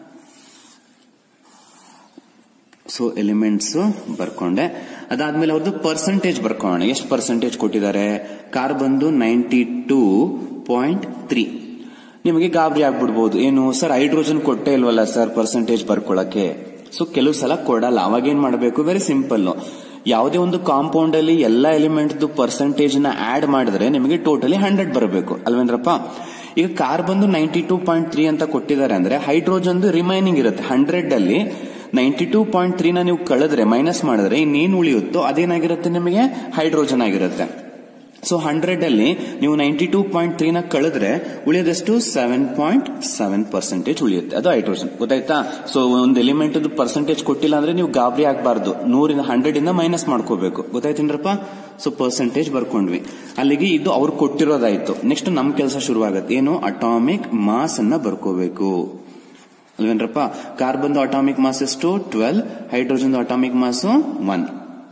ಸೊ ಎಲಿಮೆಂಟ್ಸ್ ಬರ್ಕೊಂಡೆ ಅದಾದ್ಮೇಲೆ ಅವ್ರದ್ದು ಪರ್ಸೆಂಟೇಜ್ ಬರ್ಕೊಳ್ಳೋಣ ಎಷ್ಟು ಪರ್ಸೆಂಟೇಜ್ ಕೊಟ್ಟಿದ್ದಾರೆ ಕಾರ್ಬನ್ದು ನೈಂಟಿ ಟೂ ಪಾಯಿಂಟ್ ತ್ರೀ ನಿಮಗೆ ಗಾಬರಿ ಆಗ್ಬಿಡ್ಬೋದು ಏನು ಸರ್ ಹೈಡ್ರೋಜನ್ ಕೊಟ್ಟೇ ಇಲ್ವಲ್ಲ ಸರ್ ಪರ್ಸೆಂಟೇಜ್ ಬರ್ಕೊಳಕ್ಕೆ ಸೊ ಕೆಲವು ಸಲ ಕೊಡಲ್ಲ ಅವಾಗ ಏನ್ ಮಾಡಬೇಕು ವೆರಿ ಸಿಂಪಲ್ ಯಾವುದೇ ಒಂದು ಕಾಂಪೌಂಡ್ ಅಲ್ಲಿ ಎಲ್ಲಾ ಎಲಿಮೆಂಟ್ ಪರ್ಸೆಂಟೇಜ್ ನ ಆಡ್ ಮಾಡಿದ್ರೆ ನಿಮಗೆ ಟೋಟಲಿ ಹಂಡ್ರೆಡ್ ಬರಬೇಕು ಅಲ್ವೇನ್ರಪ್ಪ ಈಗ carbon ninety two point three ಅಂತ ಕೊಟ್ಟಿದ್ದಾರೆ ಅಂದ್ರೆ ಹೈಡ್ರೋಜನ್ ರಿಮೈನಿಂಗ್ ಇರುತ್ತೆ ಹಂಡ್ರೆಡ್ ಅಲ್ಲಿ ನೈಂಟಿ ಟೂ ಪಾಯಿಂಟ್ ತ್ರೀನ ನೀವು ಕಳೆದ್ರೆ ಮೈನಸ್ ಮಾಡಿದ್ರೆ ಇನ್ನೇನು ಉಳಿಯುತ್ತೋ ಅದೇನಾಗಿರುತ್ತೆ ನಿಮಗೆ ಹೈಡ್ರೋಜನ್ ಆಗಿರುತ್ತೆ ಸೊ ಹಂಡ್ರೆಡ್ ಅಲ್ಲಿ ನೀವು ನೈಂಟಿ ಟೂ ಪಾಯಿಂಟ್ ತ್ರೀನ ಕಳೆದ್ರೆ ಉಳಿಯೋದಷ್ಟು ಸೆವೆನ್ ಪಾಯಿಂಟ್ ಸೆವೆನ್ ಪರ್ಸೆಂಟೇಜ್ ಉಳಿಯುತ್ತೆ ಅದು ಹೈಡ್ರೋಜನ್ ಗೊತ್ತಾಯ್ತಾ ಸೊ ಒಂದು ಎಲಿಮೆಂಟ್ ಪರ್ಸೆಂಟೇಜ್ ಕೊಟ್ಟಿಲ್ಲ ಅಂದ್ರೆ ನೀವು ಗಾಬರಿ ಆಗಬಾರ್ದು ನೂರಿಂದ ಹಂಡ್ರೆಡ್ ಇಂದ ಮೈನಸ್ ಮಾಡ್ಕೋಬೇಕು ಗೊತ್ತಾಯ್ತೇನ್ರಪ್ಪ ಸೊ ಪರ್ಸೆಂಟೇಜ್ ಬರ್ಕೊಂಡ್ವಿ ಅಲ್ಲಿಗೆ ಇದು ಅವ್ರು ಕೊಟ್ಟಿರೋದಾಯ್ತು ನೆಕ್ಸ್ಟ್ ನಮ್ ಕೆಲಸ ಶುರುವಾಗುತ್ತೆ ಏನು ಅಟಾಮಿಕ್ ಮಾಸ್ ಅನ್ನ ಬರ್ಕೋಬೇಕು ಅಲ್ವೇನ್ರಪ್ಪ ಕಾರ್ಬನ್ ಅಟಾಮಿಕ್ ಮಾಸ್ ಎಷ್ಟು twelve hydrogen atomic mass one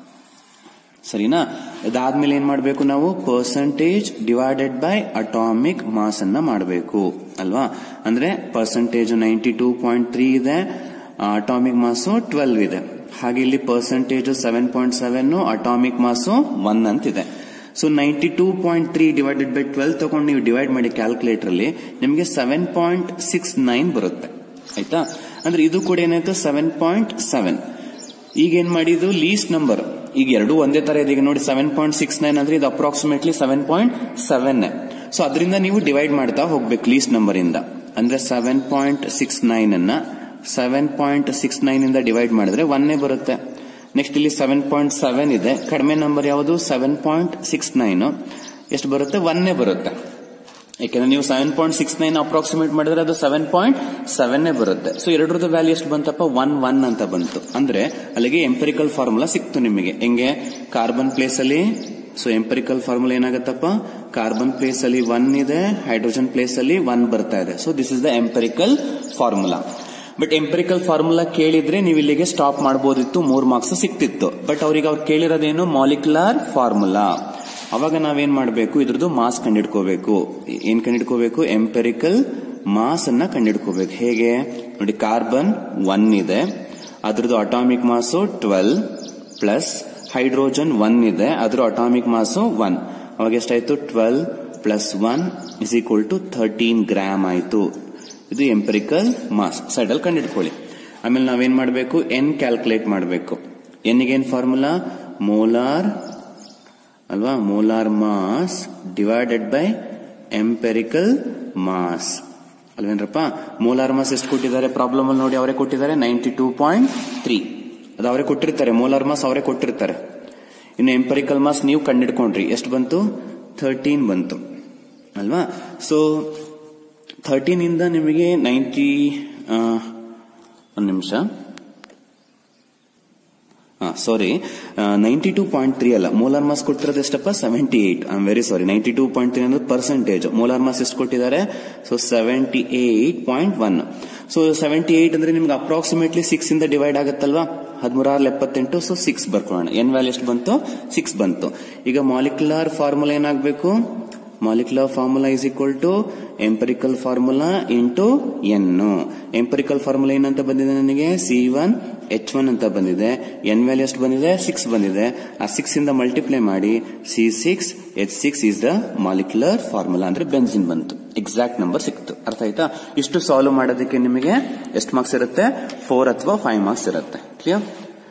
ಸರಿನಾ ಇದಾದ್ಮೇಲೆ ಏನ್ ಮಾಡಬೇಕು ನಾವು percentage divided by atomic mass ಅನ್ನ ಮಾಡಬೇಕು ಅಲ್ವಾ ಅಂದ್ರೆ percentage ninety two point three ಇದೆ ಅಟಾಮಿಕ್ ಮಾಸು ಟ್ವೆಲ್ವ್ ಇದೆ ಹಾಗೆ ಇಲ್ಲಿ percentage seven point seven atomic mass one ಅಂತಿದೆ so ninety two point three divided by twelve ತಗೊಂಡು ನೀವು ಡಿವೈಡ್ ಮಾಡಿ ಕ್ಯಾಲ್ಕುಲೇಟರ್ ಅಲ್ಲಿ ನಿಮಗೆ ಸೆವೆನ್ ಪಾಯಿಂಟ್ ಸಿಕ್ಸ್ ನೈನ್ ಬರುತ್ತೆ ಆಯ್ತಾ ಅಂದ್ರೆ ಇದು ಕೂಡ ಏನಾಯ್ತು ಸೆವೆನ್ ಪಾಯಿಂಟ್ ಸೆವೆನ್ ಈಗ ಏನ್ ಮಾಡಿದ್ದು ಲೀಸ್ಟ್ ನಂಬರ್ ಈಗ ಎರಡು ಒಂದೇ ತರ ಇದೆ ಈಗ ನೋಡಿ ಸೆವೆನ್ ಪಾಯಿಂಟ್ ಸಿಕ್ಸ್ ನೈನ್ ಅಂದ್ರೆ ಇದು approximately seven point seven so ಅದರಿಂದ ನೀವು ಡಿವೈಡ್ ಮಾಡ್ತಾ ಹೋಗ್ಬೇಕು ಲೀಸ್ಟ್ ನಂಬರ್ ಇಂದ ಅಂದ್ರೆ ಸೆವೆನ್ ಪಾಯಿಂಟ್ ಸಿಕ್ಸ್ ನೈನ್ ಅನ್ನ ಸೆವೆನ್ ಪಾಯಿಂಟ್ ಸಿಕ್ಸ್ ನೈನ್ ಇಂದ ಡಿವೈಡ್ ಮಾಡಿದ್ರೆ ಒನ್ನೇ ಬರುತ್ತೆ ನೆಕ್ಸ್ಟ್ ಇಲ್ಲಿ ಸೆವೆನ್ ಪಾಯಿಂಟ್ ಸೆವೆನ್ ಇದೆ ಕಡಿಮೆ ನಂಬರ್ ಯಾವುದು ಸೆವೆನ್ ಪಾಯಿಂಟ್ ಸಿಕ್ಸ್ ನೈನ್ ಎಷ್ಟು ಬರುತ್ತೆ ಒನ್ನೇ ಬರುತ್ತೆ ಯಾಕೆಂದ್ರೆ ನೀವು seven point six nine approximate ಮಾಡಿದ್ರೆ ಅದು ಸೆವೆನ್ ಪಾಯಿಂಟ್ ಸೆವೆನ್ ಬರುತ್ತೆ ಸೊ ಎರಡರದ್ದು ವ್ಯಾಲ್ಯೂ ಎಷ್ಟು ಬಂತಪ್ಪ ಒನ್ ಒನ್ ಅಂತ ಬಂತು ಅಂದ್ರೆ ಅಲ್ಲಿಗೆ ಎಂಪೆರಿಕಲ್ ಫಾರ್ಮುಲಾ ಸಿಕ್ತು ನಿಮಗೆ ಹೆಂಗೆ ಕಾರ್ಬನ್ ಪ್ಲೇಸ್ ಅಲ್ಲಿ ಸೊ ಎಂಪೆರಿಕಲ್ ಫಾರ್ಮುಲಾ ಏನಾಗತ್ತಪ್ಪ ಕಾರ್ಬನ್ ಪ್ಲೇಸ್ ಅಲ್ಲಿ ಒನ್ ಇದೆ ಹೈಡ್ರೋಜನ್ ಪ್ಲೇಸ್ ಅಲ್ಲಿ ಒನ್ ಬರ್ತಾ ಇದೆ so this is the empirical formula but empirical formula ಕೇಳಿದ್ರೆ ನೀವು ಇಲ್ಲಿಗೆ ಸ್ಟಾಪ್ ಮಾಡಬಹುದಿತ್ತು ಮೂರ್ ಮಾರ್ಕ್ಸ್ ಸಿಕ್ತಿತ್ತು ಬಟ್ ಅವ್ರಿಗೆ ಅವ್ರು ಕೇಳಿರೋದೇನು ಮಾಲಿಕ್ಯುಲರ್ ಫಾರ್ಮುಲಾ ಅವಾಗ ನಾವೇನ್ ಮಾಡಬೇಕು ಇದ್ರದ್ದು ಮಾಸ್ ಕಂಡಿಡ್ಕೋಬೇಕು ಏನ್ ಕಂಡಿಡ್ಕೋಬೇಕು ಎಂಪೆರಿಕಲ್ ಮಾಸ್ ಅನ್ನ ಕಂಡಿಡ್ಕೋಬೇಕು ಹೇಗೆ ನೋಡಿ ಕಾರ್ಬನ್ ಒನ್ ಇದೆ ಅದ್ರದ್ದು atomic mass twelve plus hydrogen one ಇದೆ ಅದ್ರ ಅಟಾಮಿಕ್ ಮಾಸು ಒನ್ ಅವಾಗ ಎಷ್ಟಾಯ್ತು twelve plus one is equal to thirteen gram ಆಯ್ತು ಇದು ಎಂಪೆರಿಕಲ್ ಮಾಸ್ ಸೈಡಲ್ಲಿ ಕಂಡಿಡ್ಕೊಳ್ಳಿ ಆಮೇಲೆ ನಾವೇನ್ ಮಾಡಬೇಕು ಎನ್ ಕ್ಯಾಲ್ಕುಲೇಟ್ ಮಾಡಬೇಕು ಎನ್ನಿಗೇನ್ ಫಾರ್ಮುಲಾ ಮೋಲಾರ್ ಅಲ್ವಾ molar mass divided by empirical mass ಅಲ್ವೇನ್ರಪ್ಪ ಮೋಲಾರ್ ಮಾಸ್ ಎಷ್ಟು ಕೊಟ್ಟಿದ್ದಾರೆ ಪ್ರಾಬ್ಲಮ್ ಅಲ್ಲಿ ನೋಡಿ ಅವರೇ ಕೊಟ್ಟಿದ್ದಾರೆ ನೈಂಟಿ ಟೂ ಪಾಯಿಂಟ್ ತ್ರೀ ಅದು ಅವರೇ ಕೊಟ್ಟಿರ್ತಾರೆ ಮೋಲಾರ್ ಮಾಸ್ ಅವರೇ ಕೊಟ್ಟಿರ್ತಾರೆ ಇನ್ನು ಎಂಪೆರಿಕಲ್ ಮಾಸ್ ನೀವು ಕಂಡಿಡ್ಕೊಂಡ್ರಿ ಎಷ್ಟು ಬಂತು ಥರ್ಟೀನ್ ಬಂತು ಅಲ್ವಾ ಸೊ ಥರ್ಟೀನ್ ಇಂದ ನಿಮಗೆ ನೈಂಟಿ ಒಂದು ನಿಮಿಷ sorry ninety two point three ಅಲ್ಲ ಮೋಲಾರ್ ಮಾಸ್ ಕೊಟ್ಟಿರೋದು ಎಷ್ಟಪ್ಪ seventy eight I am very sorry ninety two point three ಅಂದ್ರೆ ಪರ್ಸೆಂಟೇಜ್ ಮೋಲಾರ್ ಮಾಸ್ ಎಷ್ಟು ಕೊಟ್ಟಿದ್ದಾರೆ so seventy eight point one so seventy eight ಅಂದ್ರೆ ನಿಮ್ಗೆ ಅಪ್ರಾಕ್ಸಿಮೇಟ್ಲಿ ಸಿಕ್ಸ್ ಇಂದ ಡಿವೈಡ್ ಆಗುತ್ತಲ್ವಾ ಹದಿಮೂರಾರು ಎಪ್ಪತ್ತೆಂಟು ಸೊ ಸಿಕ್ಸ್ ಬರ್ಕೊಳ್ಳೋಣ ಎನ್ ವ್ಯಾಲ್ಯೂ ಎಷ್ಟು ಬಂತು ಸಿಕ್ಸ್ ಬಂತು ಈಗ ಮಾಲಿಕ್ಯುಲರ್ ಫಾರ್ಮುಲಾ ಏನಾಗಬೇಕು molecular formula is equal to empirical formula into n empirical formula ಏನಂತ ಬಂದಿದೆ ನನಗೆ ಸಿ ಒನ್ ಎಚ್ ಒನ್ ಅಂತ ಬಂದಿದೆ ಎನ್ ವ್ಯಾಲ್ಯೂ ಎಷ್ಟು ಬಂದಿದೆ ಸಿಕ್ಸ್ ಬಂದಿದೆ ಆ ಸಿಕ್ಸ್ ಇಂದ ಮಲ್ಟಿಪ್ಲೈ ಮಾಡಿ C six H six is the molecular formula ಅಂದ್ರೆ ಬೆನ್ಸಿನ್ ಬಂತು ಎಕ್ಸಾಕ್ಟ್ ನಂಬರ್ ಸಿಕ್ತು ಅರ್ಥ ಆಯ್ತಾ ಇಷ್ಟು ಸಾಲ್ವ್ ಮಾಡೋದಕ್ಕೆ ನಿಮಗೆ ಎಷ್ಟು ಮಾರ್ಕ್ಸ್ ಇರುತ್ತೆ ಫೋರ್ ಅಥವಾ ಫೈವ್ ಮಾರ್ಕ್ಸ್ ಇರುತ್ತೆ ಕ್ಲಿಯರ್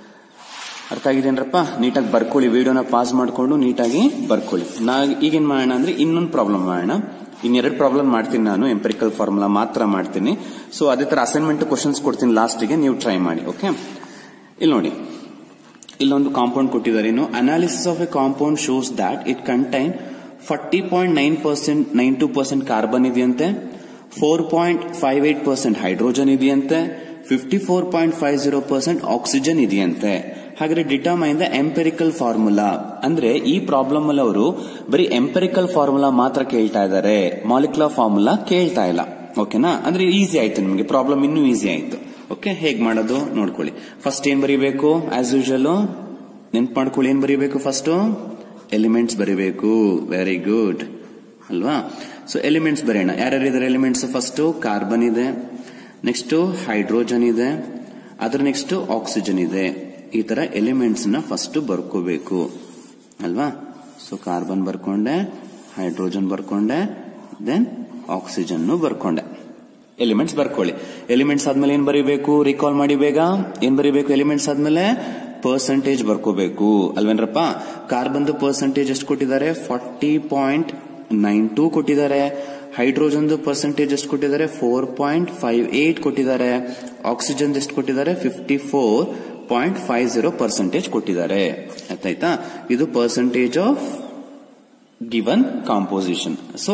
ಅರ್ಥ ಆಗಿದೇನ್ರಪ್ಪ ನೀಟಾಗಿ ಬರ್ಕೊಳ್ಳಿ ವಿಡಿಯೋನ ಪಾಸ್ ಮಾಡ್ಕೊಂಡು ನೀಟಾಗಿ ಬರ್ಕೊಳ್ಳಿ ನಾ ಈಗೇನ್ ಮಾಡೋಣ ಅಂದ್ರೆ ಇನ್ನೊಂದು ಪ್ರಾಬ್ಲಮ್ ಮಾಡೋಣ ಇನ್ನೆರಡು ಪ್ರಾಬ್ಲಮ್ ಮಾಡ್ತೀನಿ ನಾನು ಎಂಪರಿಕಲ್ ಫಾರ್ಮುಲಾ ಮಾತ್ರ ಮಾಡ್ತೀನಿ ಸೊ ಅದೇ ತರ ಅಸೈನ್ಮೆಂಟ್ ಕ್ವಶನ್ಸ್ ಕೊಡ್ತೀನಿ ಲಾಸ್ಟ್ಗೆ ನೀವು ಟ್ರೈ ಮಾಡಿ ಓಕೆ ಇಲ್ಲಿ ನೋಡಿ ಇಲ್ಲೊಂದು ಕಾಂಪೌಂಡ್ ಕೊಟ್ಟಿದ್ದಾರೆ ಇನ್ನು analysis of a compound shows that it contain forty point nine percent nine two percent carbon ಇದೆಯಂತೆ four point five eight percent hydrogen ಇದೆಯಂತೆ fifty four point five zero percent oxygen ಇದೆಯಂತೆ ಹಾಗಾದ್ರೆ ಡಿಟರ್ಮೈನ್ ದ ಎಂಪೆರಿಕಲ್ ಫಾರ್ಮುಲಾ ಅಂದ್ರೆ ಈ ಪ್ರಾಬ್ಲಮ್ ಅಲ್ಲಿ ಅವರು ಬರೀ ಎಂಪೆರಿಕಲ್ ಫಾರ್ಮುಲಾ ಮಾತ್ರ ಕೇಳ್ತಾ ಇದ್ದಾರೆ ಮಾಲಿಕ್ಯುಲರ್ ಫಾರ್ಮುಲಾ ಕೇಳ್ತಾ ಇಲ್ಲ ಓಕೆನಾ ಅಂದ್ರೆ ಈಸಿ ಆಯ್ತು ನಿಮಗೆ ಪ್ರಾಬ್ಲಮ್ ಇನ್ನೂ ಈಸಿ ಆಯ್ತು ಓಕೆ ಹೇಗ್ ಮಾಡೋದು ನೋಡ್ಕೊಳ್ಳಿ ಫಸ್ಟ್ ಏನ್ ಬರೀಬೇಕು ಆಸ್ ಯೂಶಲ್ ನೆನ್ಪು ಮಾಡ್ಕೊಳ್ಳಿ ಏನ್ ಬರೀಬೇಕು ಫಸ್ಟ್ ಎಲಿಮೆಂಟ್ಸ್ ಬರೀಬೇಕು ವೆರಿ ಗುಡ್ ಅಲ್ವಾ ಸೊ ಎಲಿಮೆಂಟ್ಸ್ ಬರೆಯೋಣ ಯಾರ್ಯಾರು ಇದಾರೆ ಎಲಿಮೆಂಟ್ಸ್ ಫಸ್ಟ್ ಕಾರ್ಬನ್ ಇದೆ ನೆಕ್ಸ್ಟ್ ಹೈಡ್ರೋಜನ್ ಇದೆ ಅದ್ರ ನೆಕ್ಸ್ಟ್ ಆಕ್ಸಿಜನ್ ಇದೆ ಈ ತರ ಎಲಿಮೆಂಟ್ಸ್ ನ ಫಸ್ಟ್ ಬರ್ಕೋಬೇಕು ಅಲ್ವಾ ಸೊ ಕಾರ್ಬನ್ ಬರ್ಕೊಂಡೆ ಹೈಡ್ರೋಜನ್ ಬರ್ಕೊಂಡೆ ದೆನ್ ಆಕ್ಸಿಜನ್ ಬರ್ಕೊಂಡೆ ಎಲಿಮೆಂಟ್ಸ್ ಬರ್ಕೊಳ್ಳಿ ಎಲಿಮೆಂಟ್ಸ್ ಆದ್ಮೇಲೆ ಏನ್ ಬರೀಬೇಕು ರಿಕಾಲ್ ಮಾಡಿ ಬೇಗ ಏನ್ ಬರೀಬೇಕು ಎಲಿಮೆಂಟ್ಸ್ ಆದ್ಮೇಲೆ ಪರ್ಸೆಂಟೇಜ್ ಬರ್ಕೋಬೇಕು ಅಲ್ವೇನ್ರಪ್ಪ ಕಾರ್ಬನ್ದು ಪರ್ಸೆಂಟೇಜ್ ಎಷ್ಟು ಕೊಟ್ಟಿದ್ದಾರೆ ಫಾರ್ಟಿ ಪಾಯಿಂಟ್ ನೈನ್ ಟೂ ಕೊಟ್ಟಿದ್ದಾರೆ ಹೈಡ್ರೋಜನ್ದು ಪರ್ಸೆಂಟೇಜ್ ಎಷ್ಟು ಕೊಟ್ಟಿದ್ದಾರೆ ಫೋರ್ ಪಾಯಿಂಟ್ ಫೈವ್ ಏಟ್ ಕೊಟ್ಟಿದ್ದಾರೆ ಆಕ್ಸಿಜನ್ ಎಷ್ಟು ಕೊಟ್ಟಿದ್ದಾರೆ fifty four point five zero percentage ಕೊಟ್ಟಿದ್ದಾರೆ ಆಯ್ತಾಯ್ತಾ ಇದು percentage of given composition so